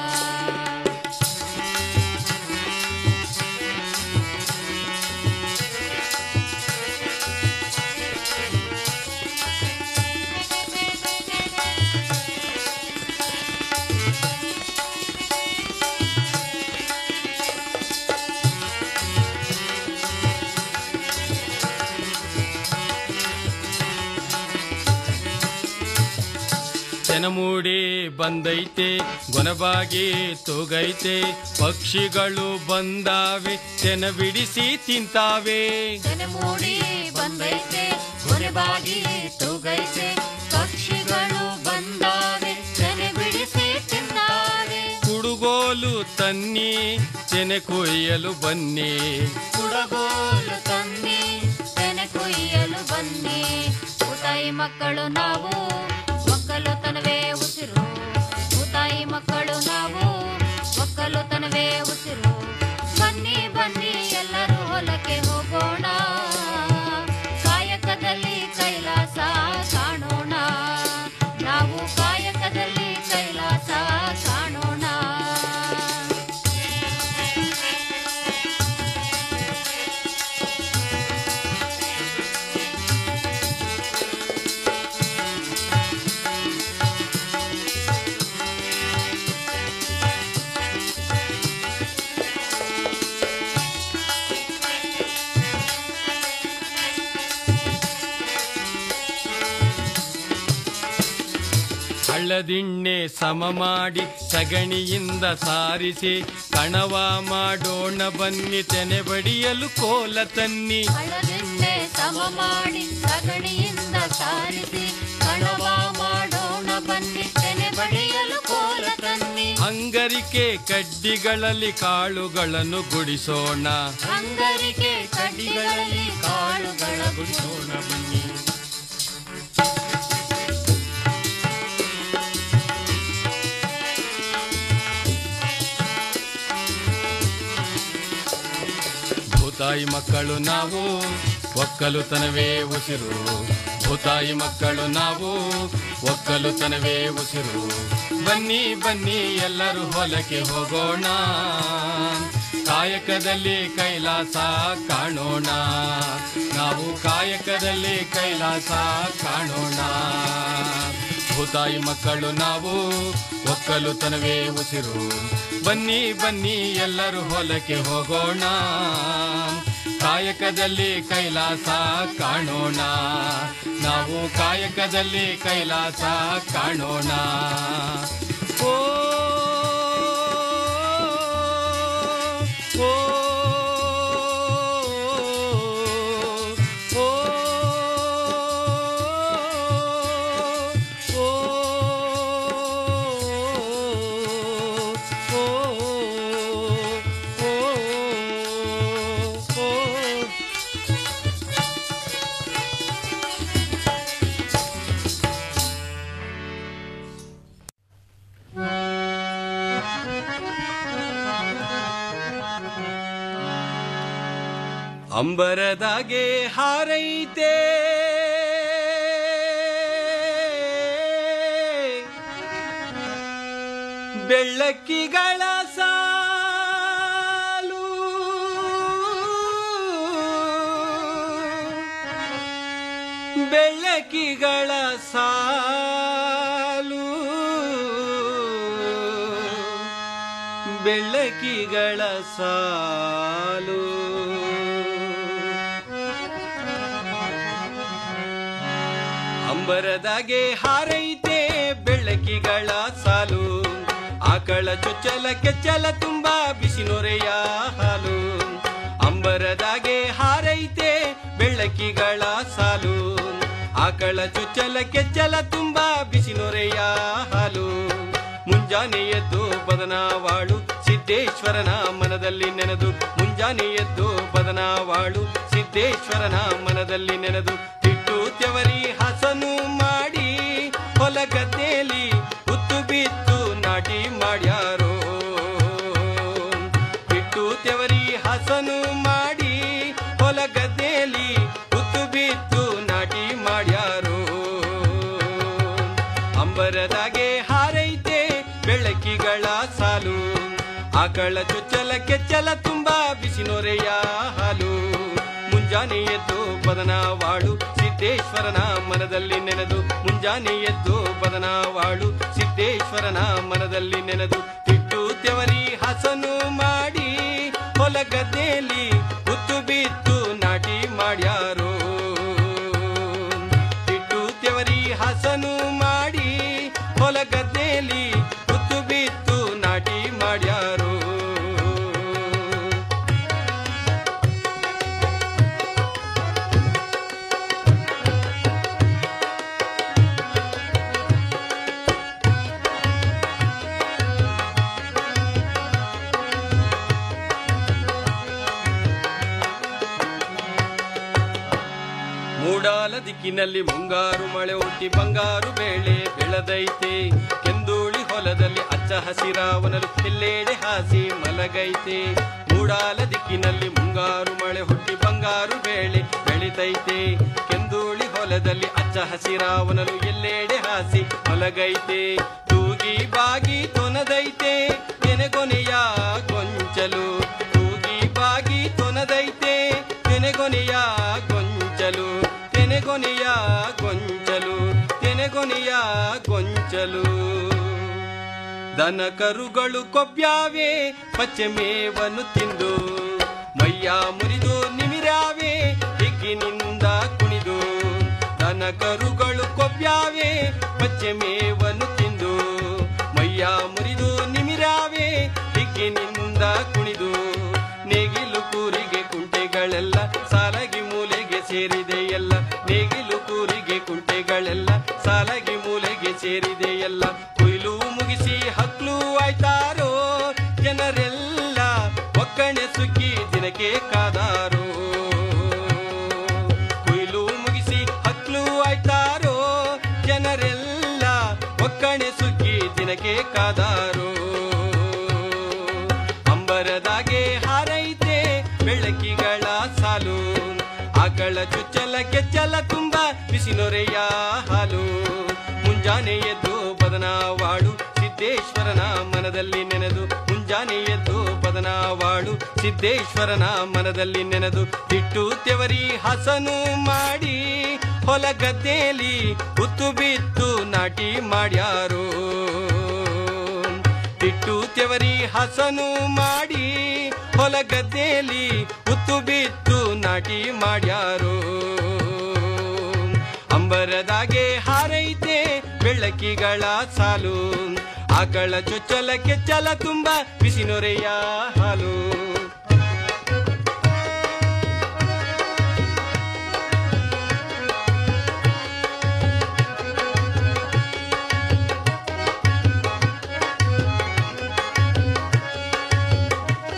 ತೆನಮೂಡಿ ಬಂದೈತೆ ಗೊನಬಾಗಿ ತೂಗೈತೆ ಪಕ್ಷಿಗಳು ಬಂದಾವೆ ತೆನ ಬಿಡಿಸಿ ತಿಂತಾವೆ ಮೂಡಿ ಬಂದೈತೆ ಹೊರಬಾಗಿ ತೂಗೈತೆ ಪಕ್ಷಿಗಳು ಬಂದಾವೆ ತೆನೆ ಬಿಡಿಸಿ ತಿಂದಾವೆ ಕುಡುಗೋಲು ತನ್ನಿ ತೆನೆ ಕೊಯ್ಯಲು ಬನ್ನಿ ಕುಡಗೋಲು ತನ್ನಿ ತೆನೆ ಕೊಯ್ಯಲು ಬನ್ನಿ ಭೂತಾಯಿ ಮಕ್ಕಳು ನಾವು ಒಕ್ಕಲುತನವೇ ಉಸಿರು ಭೂತಾಯಿ ಮಕ್ಕಳು ನಾವು ಒಕ್ಕಲುತನವೇ ಉಸಿರು ಬನ್ನಿ ಬನ್ನಿ ಎಲ್ಲರೂ ಹೊಲಕ್ಕೆ ಹೋಗೋಣ ಕಾಯಕದಲ್ಲಿ ಕೈಲಾಸ ಕಾಣೋಣ ನಾವು ಕಾಯಕದಲ್ಲಿ ಕೈಲಾಸ ಕಾಣೋಣ ಹಳ್ಳದಿಣ್ಣೆ ಸಮ ಮಾಡಿ ಸಗಣಿಯಿಂದ ಸಾರಿಸಿ ಕಣವ ಮಾಡೋಣ ಬನ್ನಿ ತೆನೆ ಬಡಿಯಲು ಕೋಲ ತನ್ನಿ ಹಳದಿಂದೆ ಸಮ ಮಾಡಿ ಸಗಣಿಯಿಂದ ಸಾರಿಸಿ ಕಣವ ಮಾಡೋಣ ಬನ್ನಿ ತೆನೆ ಬಡಿಯಲು ಕೋಲ ತನ್ನಿ ಅಂಗರಿಕೆ ಕಡ್ಡಿಗಳಲ್ಲಿ ಕಾಳುಗಳನ್ನು ಗುಡಿಸೋಣ ಅಂಗರಿಕೆ ಕಡ್ಡಿಗಳಲ್ಲಿ ಕಾಳುಗಳ ಗುಡಿಸೋಣ ಬನ್ನಿ ಭೂತಾಯಿ ಮಕ್ಕಳು ನಾವು ಒಕ್ಕಲುತನವೇ ಉಸಿರು ಭೂತಾಯಿ ಮಕ್ಕಳು ನಾವು ಒಕ್ಕಲುತನವೇ ಉಸಿರು ಬನ್ನಿ ಬನ್ನಿ ಎಲ್ಲರೂ ಹೊಲಕ್ಕೆ ಹೋಗೋಣ ಕಾಯಕದಲ್ಲಿ ಕೈಲಾಸ ಕಾಣೋಣ ನಾವು ಕಾಯಕದಲ್ಲಿ ಕೈಲಾಸ ಕಾಣೋಣ ಭೂತಾಯಿ ಮಕ್ಕಳು ನಾವು ಒಕ್ಕಲುತನವೇ ಉಸಿರು ಬನ್ನಿ ಬನ್ನಿ ಎಲ್ಲರೂ ಹೊಲಕ್ಕೆ ಹೋಗೋಣ ಕಾಯಕದಲ್ಲಿ ಕೈಲಾಸ ಕಾಣೋಣ ನಾವು ಕಾಯಕದಲ್ಲಿ ಕೈಲಾಸ ಕಾಣೋಣ ಓ ಓ ಅಂಬರದಾಗೆ ಹಾರೈತೆ ಬೆಳ್ಳಕ್ಕಿಗಳ ಸಾಲು ಬೆಳ್ಳಕ್ಕಿಗಳ ಸಾಲು ಬೆಳ್ಳಕ್ಕಿಗಳ ಸಾಲು ಅಂಬರದಾಗೆ ಹಾರೈತೆ ಬೆಳ್ಳಕ್ಕಿಗಳ ಸಾಲು ಆಕಳ ಚೊಚ್ಚಲ ಕೆಚ್ಚಲ ತುಂಬಾ ಬಿಸಿ ನೊರೆಯ ಹಾಲು ಅಂಬರದಾಗೆ ಹಾರೈತೆ ಬೆಳ್ಳಕ್ಕಿಗಳ ಸಾಲು ಆಕಳ ಚೊಚ್ಚಲ ಕೆಚ್ಚಲ ತುಂಬಾ ಬಿಸಿ ನೊರೆಯ ಹಾಲು ಮುಂಜಾನೆ ಎದ್ದು ಬದನಾವಾಳು ಸಿದ್ದೇಶ್ವರನ ಮನದಲ್ಲಿ ನೆನೆದು ಮುಂಜಾನೆ ಎದ್ದು ಬದನಾವಾಳು ಸಿದ್ದೇಶ್ವರನ ಮನದಲ್ಲಿ ನೆನೆದು ತಿಟ್ಟು ತೆವರಿ ಹಸನು ಮಾಡಿ ಹೊಲ ಗದ್ದೆಯಲ್ಲಿ ಉತ್ತು ಬಿತ್ತು ನಾಟಿ ಮಾಡ್ಯಾರೋ ಬಿಟ್ಟು ತೆವರಿ ಹಸನು ಮಾಡಿ ಹೊಲ ಗದ್ದೆಯಲ್ಲಿ ಉತ್ತು ಬಿತ್ತು ನಾಟಿ ಮಾಡ್ಯಾರೋ ಅಂಬರದಾಗೆ ಹಾರೈತೆ ಬೆಳಕಿಗಳ ಸಾಲು ಆಕಳ ಚೊಚ್ಚಲ ಕೆಚ್ಚಲ ತುಂಬಾ ಬಿಸಿ ನೊರೆಯ ಹಾಲು ಮುಂಜಾನೆ ಎದ್ದು ಬದನಾವಾಳು ಸಿದ್ದೇಶ್ವರನ ಮನದಲ್ಲಿ ನೆನೆದು ಮುಂಜಾನೆ ಎದ್ದು ಬದನಾವಾಳು ಸಿದ್ದೇಶ್ವರನ ಮನದಲ್ಲಿ ನೆನೆದು ತಿಟ್ಟು ತೆವರಿ ಹಸನು ಮಾಡಿ ಹೊಲ ಗದ್ದೆಯಲ್ಲಿ ಉತ್ತು ಬಿತ್ತು ನಾಟಿ ಮಾಡ್ಯಾರೋ ತಿಟ್ಟು ತೆವರಿ ಹಸನು ಮಾಡಿ ಹೊಲ ಗದ್ದೆಯಲ್ಲಿ ಉತ್ತು ಬಿತ್ತು ನಾಟಿ ಮಾಡ್ಯಾರೋ ಮೂಡಾಲ ದಿಕ್ಕಿನಲ್ಲಿ ಮುಂಗಾರು ಮಳೆ ಹುಟ್ಟಿ ಬಂಗಾರು ಬೇಳೆ ಬೆಳೆದೈತೆ ಕೆಂದೂಳಿ ಹೊಲದಲ್ಲಿ ಅಚ್ಚ ಹಸಿರಾವನಲು ಎಲ್ಲೆಡೆ ಹಾಸಿ ಮಲಗೈತೆ ಮೂಡಾಲ ದಿಕ್ಕಿನಲ್ಲಿ ಮುಂಗಾರು ಮಳೆ ಹುಟ್ಟಿ ಬಂಗಾರು ಬೇಳೆ ಬೆಳಿತೈತೆ ಕೆಂದೂಳಿ ಹೊಲದಲ್ಲಿ ಅಚ್ಚ ಹಸಿರಾವನಲು ಎಲ್ಲೆಡೆ ಹಾಸಿ ಮಲಗೈತೆ ತೂಗಿ ಬಾಗಿ ತೊನದೈತೆ ತೆನೆಗೊನೆಯ ಗೊಂಚಲು ತೂಗಿ ಬಾಗಿ ತೊನದೈತೆ ತೆನೆಗೊನೆಯ ಗೊಂಚಲು ತೆನೆಗೊನೆಯ ಗೊಂಚಲು ತೆನೆಗೊನೆಯ ಗೊಂಚಲು ದನ ಕರುಗಳು ಕೊಬ್ಬ್ಯಾವೆ ಪಚ್ಚೆ ಮೇವನ್ನು ತಿಂದು ಮೈಯ ಮುರಿದು ನಿಮಿರಾವೆ ಹಿಗ್ಗಿನಿಂದ ಕುಣಿದು ದನ ಕರುಗಳು ಕೊಬ್ಬ್ಯಾವೆ ಪಚ್ಚೆ ಮೇವನ್ನು ತಿಂದು ಮೈಯ ಮುರಿದು ನಿಮಿರಾವೆ ಹಿಗ್ಗಿನಿಂದ ಕುಣಿದು ನೇಗಿಲು ಕೂರಿಗೆ ಕುಂಟೆಗಳೆಲ್ಲ ಸಾಲಗಿ ಮೂಲೆಗೆ ಸೇರಿದೆ ಎಲ್ಲ ನೇಗಿಲು ಕೂರಿಗೆ ಕುಂಟೆಗಳೆಲ್ಲ ಸಾಲಗಿ ಮೂಲೆಗೆ ಸೇರಿದೆ ಎಲ್ಲ ಕೊಯ್ಲು ಮುಗಿಸಿ ಹಕ್ಲು ಆಯ್ತಾರೋ ಜನರೆಲ್ಲ ಒಕ್ಕಣೆ ಸುಗ್ಗಿ ದಿನಕ್ಕೆ ಕಾದಾರೋ ಕೊಯ್ಲು ಮುಗಿಸಿ ಹಕ್ಲು ಆಯ್ತಾರೋ ಜನರೆಲ್ಲ ಒಕ್ಕಣೆ ಸುಗ್ಗಿ ದಿನಕ್ಕೆ ಕಾದಾರೋ ಅಂಬರದಾಗೆ ಹಾರೈತೆ ಬೆಳಕಿಗಳ ಸಾಲು ಆಕಳ ಚುಚ್ಚಲ ಕೆಚ್ಚಲ ತುಂಬ ಬಿಸಿ ನೊರೆಯ ಹಾಲು ಮುಂಜಾನೆ ಎದ್ದು ಬದನಾವಾಳು ಸಿದ್ದೇಶ್ವರನ ಮನದಲ್ಲಿ ನೆನೆದು ಮುಂಜಾನೆ ಎದ್ದು ಬದನಾವಾಳು ಸಿದ್ದೇಶ್ವರನ ಮನದಲ್ಲಿ ನೆನೆದು ತಿಟ್ಟು ತೆವರಿ ಹಸನು ಮಾಡಿ ಹೊಲ ಗದ್ದೆಯಲ್ಲಿ ಉತ್ತು ಬಿತ್ತು ನಾಟಿ ಮಾಡ್ಯಾರೋ ತಿಟ್ಟು ತೆವರಿ ಹಸನು ಮಾಡಿ ಹೊಲ ಗದ್ದೆಯಲ್ಲಿ ಉತ್ತು ಬಿತ್ತು ನಾಟಿ ಮಾಡ್ಯಾರೋ ಅಂಬರದಾಗೆ ಹಾರೈತೆ ಬೆಳ್ಳಕ್ಕಿಗಳ ಸಾಲು ಆಕಳ ಚೊಚ್ಚಲ ಕೆಚ್ಚಲ ತುಂಬ ಬಿಸಿ ನೊರೆಯ ಹಾಲು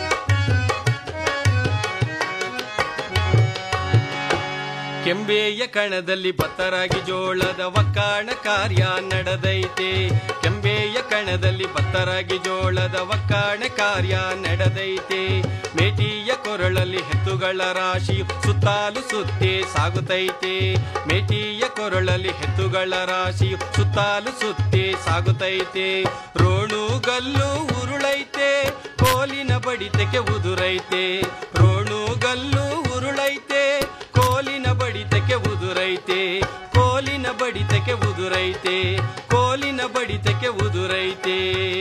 ಕೆಂಬೆಯ ಕಣದಲ್ಲಿ ಭತ್ತರಾಗಿ ಜೋಳದ ಒಕ್ಕಾಣ ಕಾರ್ಯ ನಡೆದೈತೆ ಕೆಂಬೆಯ ಕಣದಲ್ಲಿ ಭತ್ತರಾಗಿ ಜೋಳದ ಒಕ್ಕಾಣ ಕಾರ್ಯ ನಡೆದೈತೆ ಮೇಟಿಯ ಕೊರಳಲ್ಲಿ ಹೆತ್ತುಗಳ ರಾಶಿ ಸುತ್ತಾಲು ಸುತ್ತಿ ಸಾಗುತ್ತೈತೆ ಮೇಟಿಯ ಕೊರಳಲ್ಲಿ ಹೆತ್ತುಗಳ ರಾಶಿ ಸುತ್ತಾಲು ಸುತ್ತಿ ಸಾಗುತ್ತೈತೆ ರೋಣುಗಲ್ಲು ಉರುಳೈತೆ ಕೋಲಿನ ಬಡಿತಕ್ಕೆ ಉದುರೈತೆ ರೋಣುಗಲ್ಲು ಉರುಳೈತೆ ಕೋಲಿನ ಬಡಿತಕ್ಕೆ ಉದುರೈತೆ ಕೋಲಿನ ಬಡಿತಕ್ಕೆ ಉದುರೈತೆ ಕೋಲಿನ ಬಡಿತಕ್ಕೆ ಉದುರೈತೆ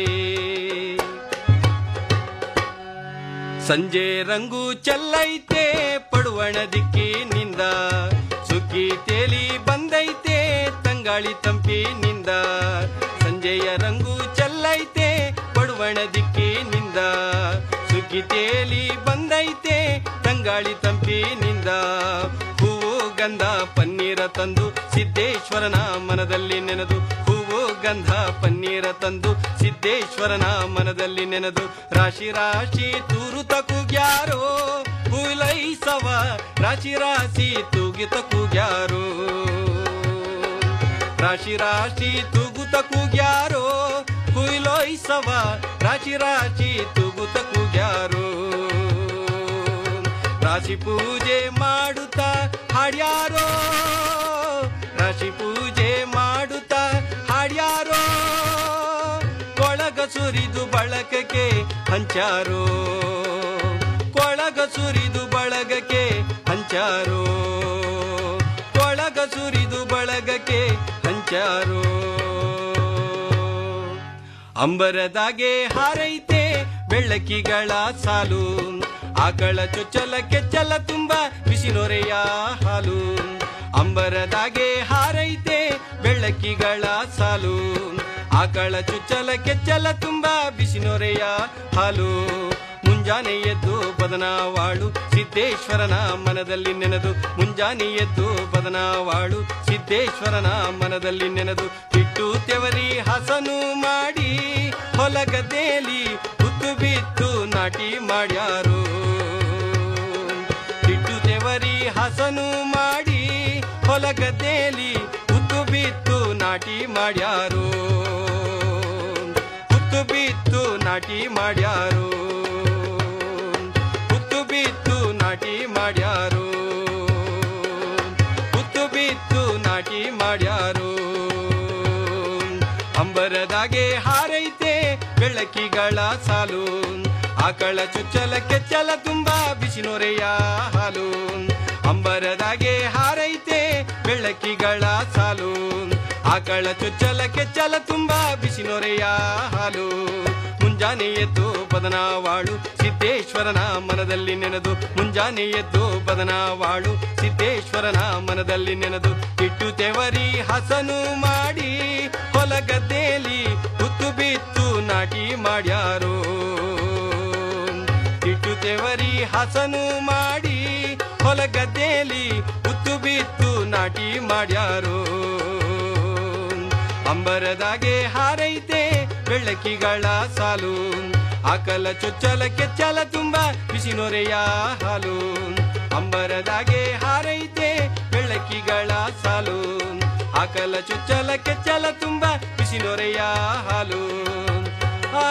ಸಂಜೆ ರಂಗು ಚೆಲ್ಲೈತೆ ಪಡುವಣ ದಿಕ್ಕಿನಿಂದ ಸುಗ್ಗಿ ತೇಲಿ ಬಂದೈತೆ ತಂಗಾಳಿ ತಂಪಿನಿಂದ ಸಂಜೆಯ ರಂಗು ಚೆಲ್ಲೈತೆ ಪಡುವಣ ದಿಕ್ಕಿನಿಂದ ಸುಗ್ಗಿ ತೇಲಿ ಬಂದೈತೆ ತಂಗಾಳಿ ತಂಪಿನಿಂದ ಹೂವು ಗಂಧ ಪನ್ನೀರ ತಂದು ಸಿದ್ದೇಶ್ವರನ ಮನದಲ್ಲಿ ನೆನೆದು ಹೂವು ಗಂಧ ಪನ್ನೀರ ತಂದು ಸಿದ್ದೇಶ್ವರನ ಮನದಲ್ಲಿ ನೆನೆದು ರಾಶಿ ರಾಶಿ ತೂರು ತಕುಗ್ಯಾರೋ ಹುಲೈಸವ ರಾಶಿ ರಾಶಿ ತೂಗಿ ತಕುಗ್ಯಾರೋ ರಾಶಿ ರಾಶಿ ತೂಗುತ ಕೂಗ್ಯಾರೋ ಹುಯ್ಲೋಯ್ಸವ ರಾಶಿ ರಾಶಿ ತೂಗುತ ಕೂಗ್ಯಾರೋ ರಾಶಿ ಪೂಜೆ ಮಾಡುತ್ತಾ ಹಾಡ್ಯಾರೋ ರಾಶಿ ಪೂಜೆ ಮಾಡುತ್ತಾ ಹಾಡ್ಯಾರೋ ಕೊಳಗ ಸುರಿದು ಬಳಗಕ್ಕೆ ಹಂಚಾರೋ ಕೊಳಗ ಸುರಿದು ಬಳಗಕ್ಕೆ ಹಂಚಾರೋ ಕೊಳಗ ಸುರಿದು ಬಳಗಕ್ಕೆ ಹಂಚಾರೋ ಅಂಬರದಾಗೆ ಹಾರೈತೆ ಬೆಳ್ಳಕ್ಕಿಗಳ ಸಾಲು ಆಕಳ ಚೊಚ್ಚಲ ಕೆಚ್ಚಲ ತುಂಬ ಬಿಸಿನೊರೆಯ ಹಾಲು ಅಂಬರದಾಗೆ ಹಾರೈತೆ ಬೆಳ್ಳಕ್ಕಿಗಳ ಸಾಲು ಆಕಳ ಚುಚ್ಚಲ ಕೆಚ್ಚಲ ತುಂಬ ಬಿಸಿನೊರೆಯ ಹಾಲು ಮುಂಜಾನೆ ಎದ್ದು ಬದನಾವಾಳು ಸಿದ್ದೇಶ್ವರನ ಮನದಲ್ಲಿ ನೆನೆದು ಮುಂಜಾನೆ ಎದ್ದು ಬದನಾವಾಳು ಸಿದ್ದೇಶ್ವರನ ಮನದಲ್ಲಿ ನೆನೆದು ಇಟ್ಟು ತೆವರಿ ಹಸನು ಮಾಡಿ ಹೊಲಗದ್ದೇಲಿ ಹುತ್ತು ಬಿತ್ತು ನಾಟಿ ಮಾಡ್ಯಾರು ಇಟ್ಟು ತೆವರಿ ಹಸನು ಮಾಡಿ ಹೊಲಗದ್ದೇಲಿ ಹುತ್ತು ಬಿತ್ತು ನಾಟಿ ಮಾಡ್ಯಾರು ಹುತ್ತು ಬಿತ್ತು ನಾಟಿ ಮಾಡ್ಯಾರು ಹುತ್ತು ಬಿತ್ತು ನಾಟಿ ಮಾಡ್ಯಾರು ಹುತ್ತು ಬಿತ್ತು ನಾಟಿ ಮಾಡ್ಯಾರು ಅಂಬರದಾಗೆ ಹಾರೈತೆ ಬೆಳಕಿಗಳ ಸಾಲು ಆಕಳ ಚುಚ್ಚಲ ಕೆಚ್ಚಲ ತುಂಬ ಬಿಸಿನೊರೆಯ ಹಾಲು ಅಂಬರದಾಗೆ ಹಾರೈತೆ ಬೆಳಕಿಗಳ ಸಾಲು ಆಕಳ ಚುಚ್ಚಲ ಕೆಚ್ಚಲ ತುಂಬ ಬಿಸಿನೊರೆಯ ಹಾಲು ಮುಂಜಾನೆ ಎದ್ದು ಬದನಾವಾಳು ಸಿದ್ದೇಶ್ವರನ ಮನದಲ್ಲಿ ನೆನೆದು ಮುಂಜಾನೆ ಎದ್ದು ಬದನಾವಾಳು ಸಿದ್ದೇಶ್ವರನ ಮನದಲ್ಲಿ ನೆನೆದು ಇಟ್ಟು ತೆವರಿ ಹಸನು ಮಾಡಿ ಹೊಲಗದ್ದೇಲಿ ಹುತ್ತು ಬಿತ್ತು ನಾಟಿ ಮಾಡ್ಯಾರೋ ಇಟ್ಟು ತೆವರಿ ಹಸನು ಮಾಡಿ ಹೊಲಗದ್ದೇಲಿ ಹುತ್ತು ಬಿತ್ತು ನಾಟಿ ಮಾಡ್ಯಾರೋ ಅಂಬರದಾಗೆ ಹಾರೈತೆ ಬೆಳ್ಳಕ್ಕಿಗಳ ಸಾಲು ಆಕಲ ಚೊಚ್ಚಲ ಕೆಚ್ಚಲ ತುಂಬ ಬಿಸಿನೊರೆಯ ಹಾಲು ಅಂಬರದಾಗೆ ಹಾರೈತೆ ಬೆಳ್ಳಕ್ಕಿಗಳ ಸಾಲು ಆಕಲ ಚುಚ್ಚಲ ಕೆಚ್ಚಲ ತುಂಬ ಬಿಸಿನೊರೆಯ ಹಾಲು ಆ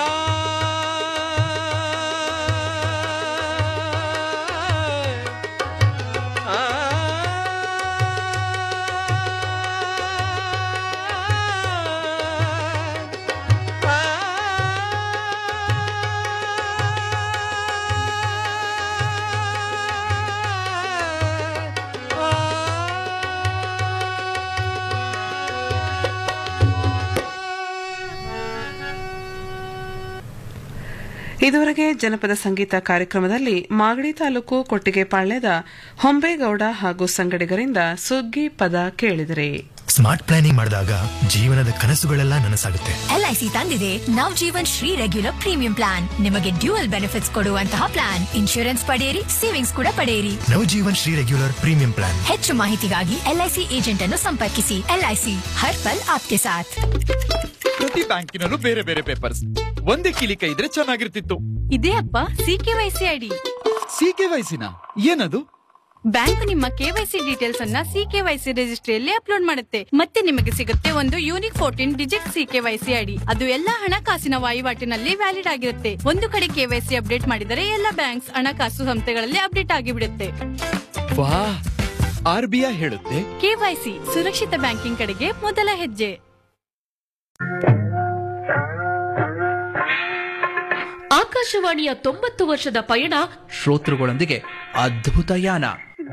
ಇದುವರೆಗೆ ಜನಪದ ಸಂಗೀತ ಕಾರ್ಯಕ್ರಮದಲ್ಲಿ ಮಾಗಡಿ ತಾಲೂಕು ಕೊಟ್ಟಿಗೆಪಾಳ್ಯದ ಹೊಂಬೇಗೌಡ ಹಾಗೂ ಸಂಗಡಿಗರಿಂದ ಸುಗ್ಗಿ ಪದ ಕೇಳಿದರೆ ಸ್ಮಾರ್ಟ್ ಪ್ಲಾನಿಂಗ್ ಮಾಡಿದಾಗ ಜೀವನದ ಕನಸುಗಳೆಲ್ಲ ನನಸಾಗುತ್ತೆ ಎಲ್ಐಸಿ ತಂದಿದೆ Nav Jeevan Shri regular premium plan ನಿಮಗೆ ಡ್ಯೂಯಲ್ ಬೆನಿಫಿಟ್ಸ್ ಕೊಡುವಂತಹ ಪ್ಲಾನ್ ಇನ್ಶೂರೆನ್ಸ್ ಪಡೆಯಿರಿ ಸೇವಿಂಗ್ಸ್ ಕೂಡ ಪಡೆಯಿರಿ Navjeevan Shri regular premium plan ಹೆಚ್ಚು ಮಾಹಿತಿಗಾಗಿ ಎಲ್ಐಸಿ ಏಜೆಂಟ್ ಅನ್ನು ಸಂಪರ್ಕಿಸಿ ಎಲ್ಐಸಿ ಹರ್ ಪಲ್ ಆಪ್ಕೆ ಸಾಥ್ ಪ್ರತಿ ಬ್ಯಾಂಕಿನಲ್ಲೂ ಬೇರೆ ಬೇರೆ ಪೇಪರ್ಸ್ ಒಂದೇ ಕೀಲಿ ಕೈ ಇದ್ರೆ ಚೆನ್ನಾಗಿರ್ತಿತ್ತು ಇದೇ ಅಪ್ಪ CKYC ID C K ವೈಸಿನ ಏನದು ಬ್ಯಾಂಕ್ ನಿಮ್ಮ ಕೆವೈಸಿ ಡೀಟೇಲ್ಸ್ ಅನ್ನ ಸಿ ಕೆವೈಸಿ ರಿಜಿಸ್ಟ್ರಿಯಲ್ಲಿ ಅಪ್ಲೋಡ್ ಮಾಡುತ್ತೆ ಮತ್ತೆ ನಿಮಗೆ ಸಿಗುತ್ತೆ ಒಂದು unique fourteen digit C KYC ID ಅದು ಎಲ್ಲಾ ಹಣಕಾಸಿನ ವಹಿವಾಟಿನಲ್ಲಿ ವ್ಯಾಲಿಡ್ ಆಗಿರುತ್ತೆ ಒಂದು ಕಡೆ ಕೆವೈಸಿ ಅಪ್ಡೇಟ್ ಮಾಡಿದರೆ ಎಲ್ಲ ಬ್ಯಾಂಕ್ಸ್ ಹಣಕಾಸು ಸಂಸ್ಥೆಗಳಲ್ಲಿ ಅಪ್ಡೇಟ್ ಆಗಿಬಿಡುತ್ತೆ ವಾ ಆರ್ ಬಿ ಐ ಹೇಳುತ್ತೆ ಕೆವೈಸಿ ಸುರಕ್ಷಿತ ಬ್ಯಾಂಕಿಂಗ್ ಕಡೆಗೆ ಮೊದಲ ಹೆಜ್ಜೆ ಆಕಾಶವಾಣಿಯ ತೊಂಬತ್ತು ವರ್ಷದ ಪಯಣ ಶ್ರೋತೃಗಳೊಂದಿಗೆ ಅದ್ಭುತ ಯಾನ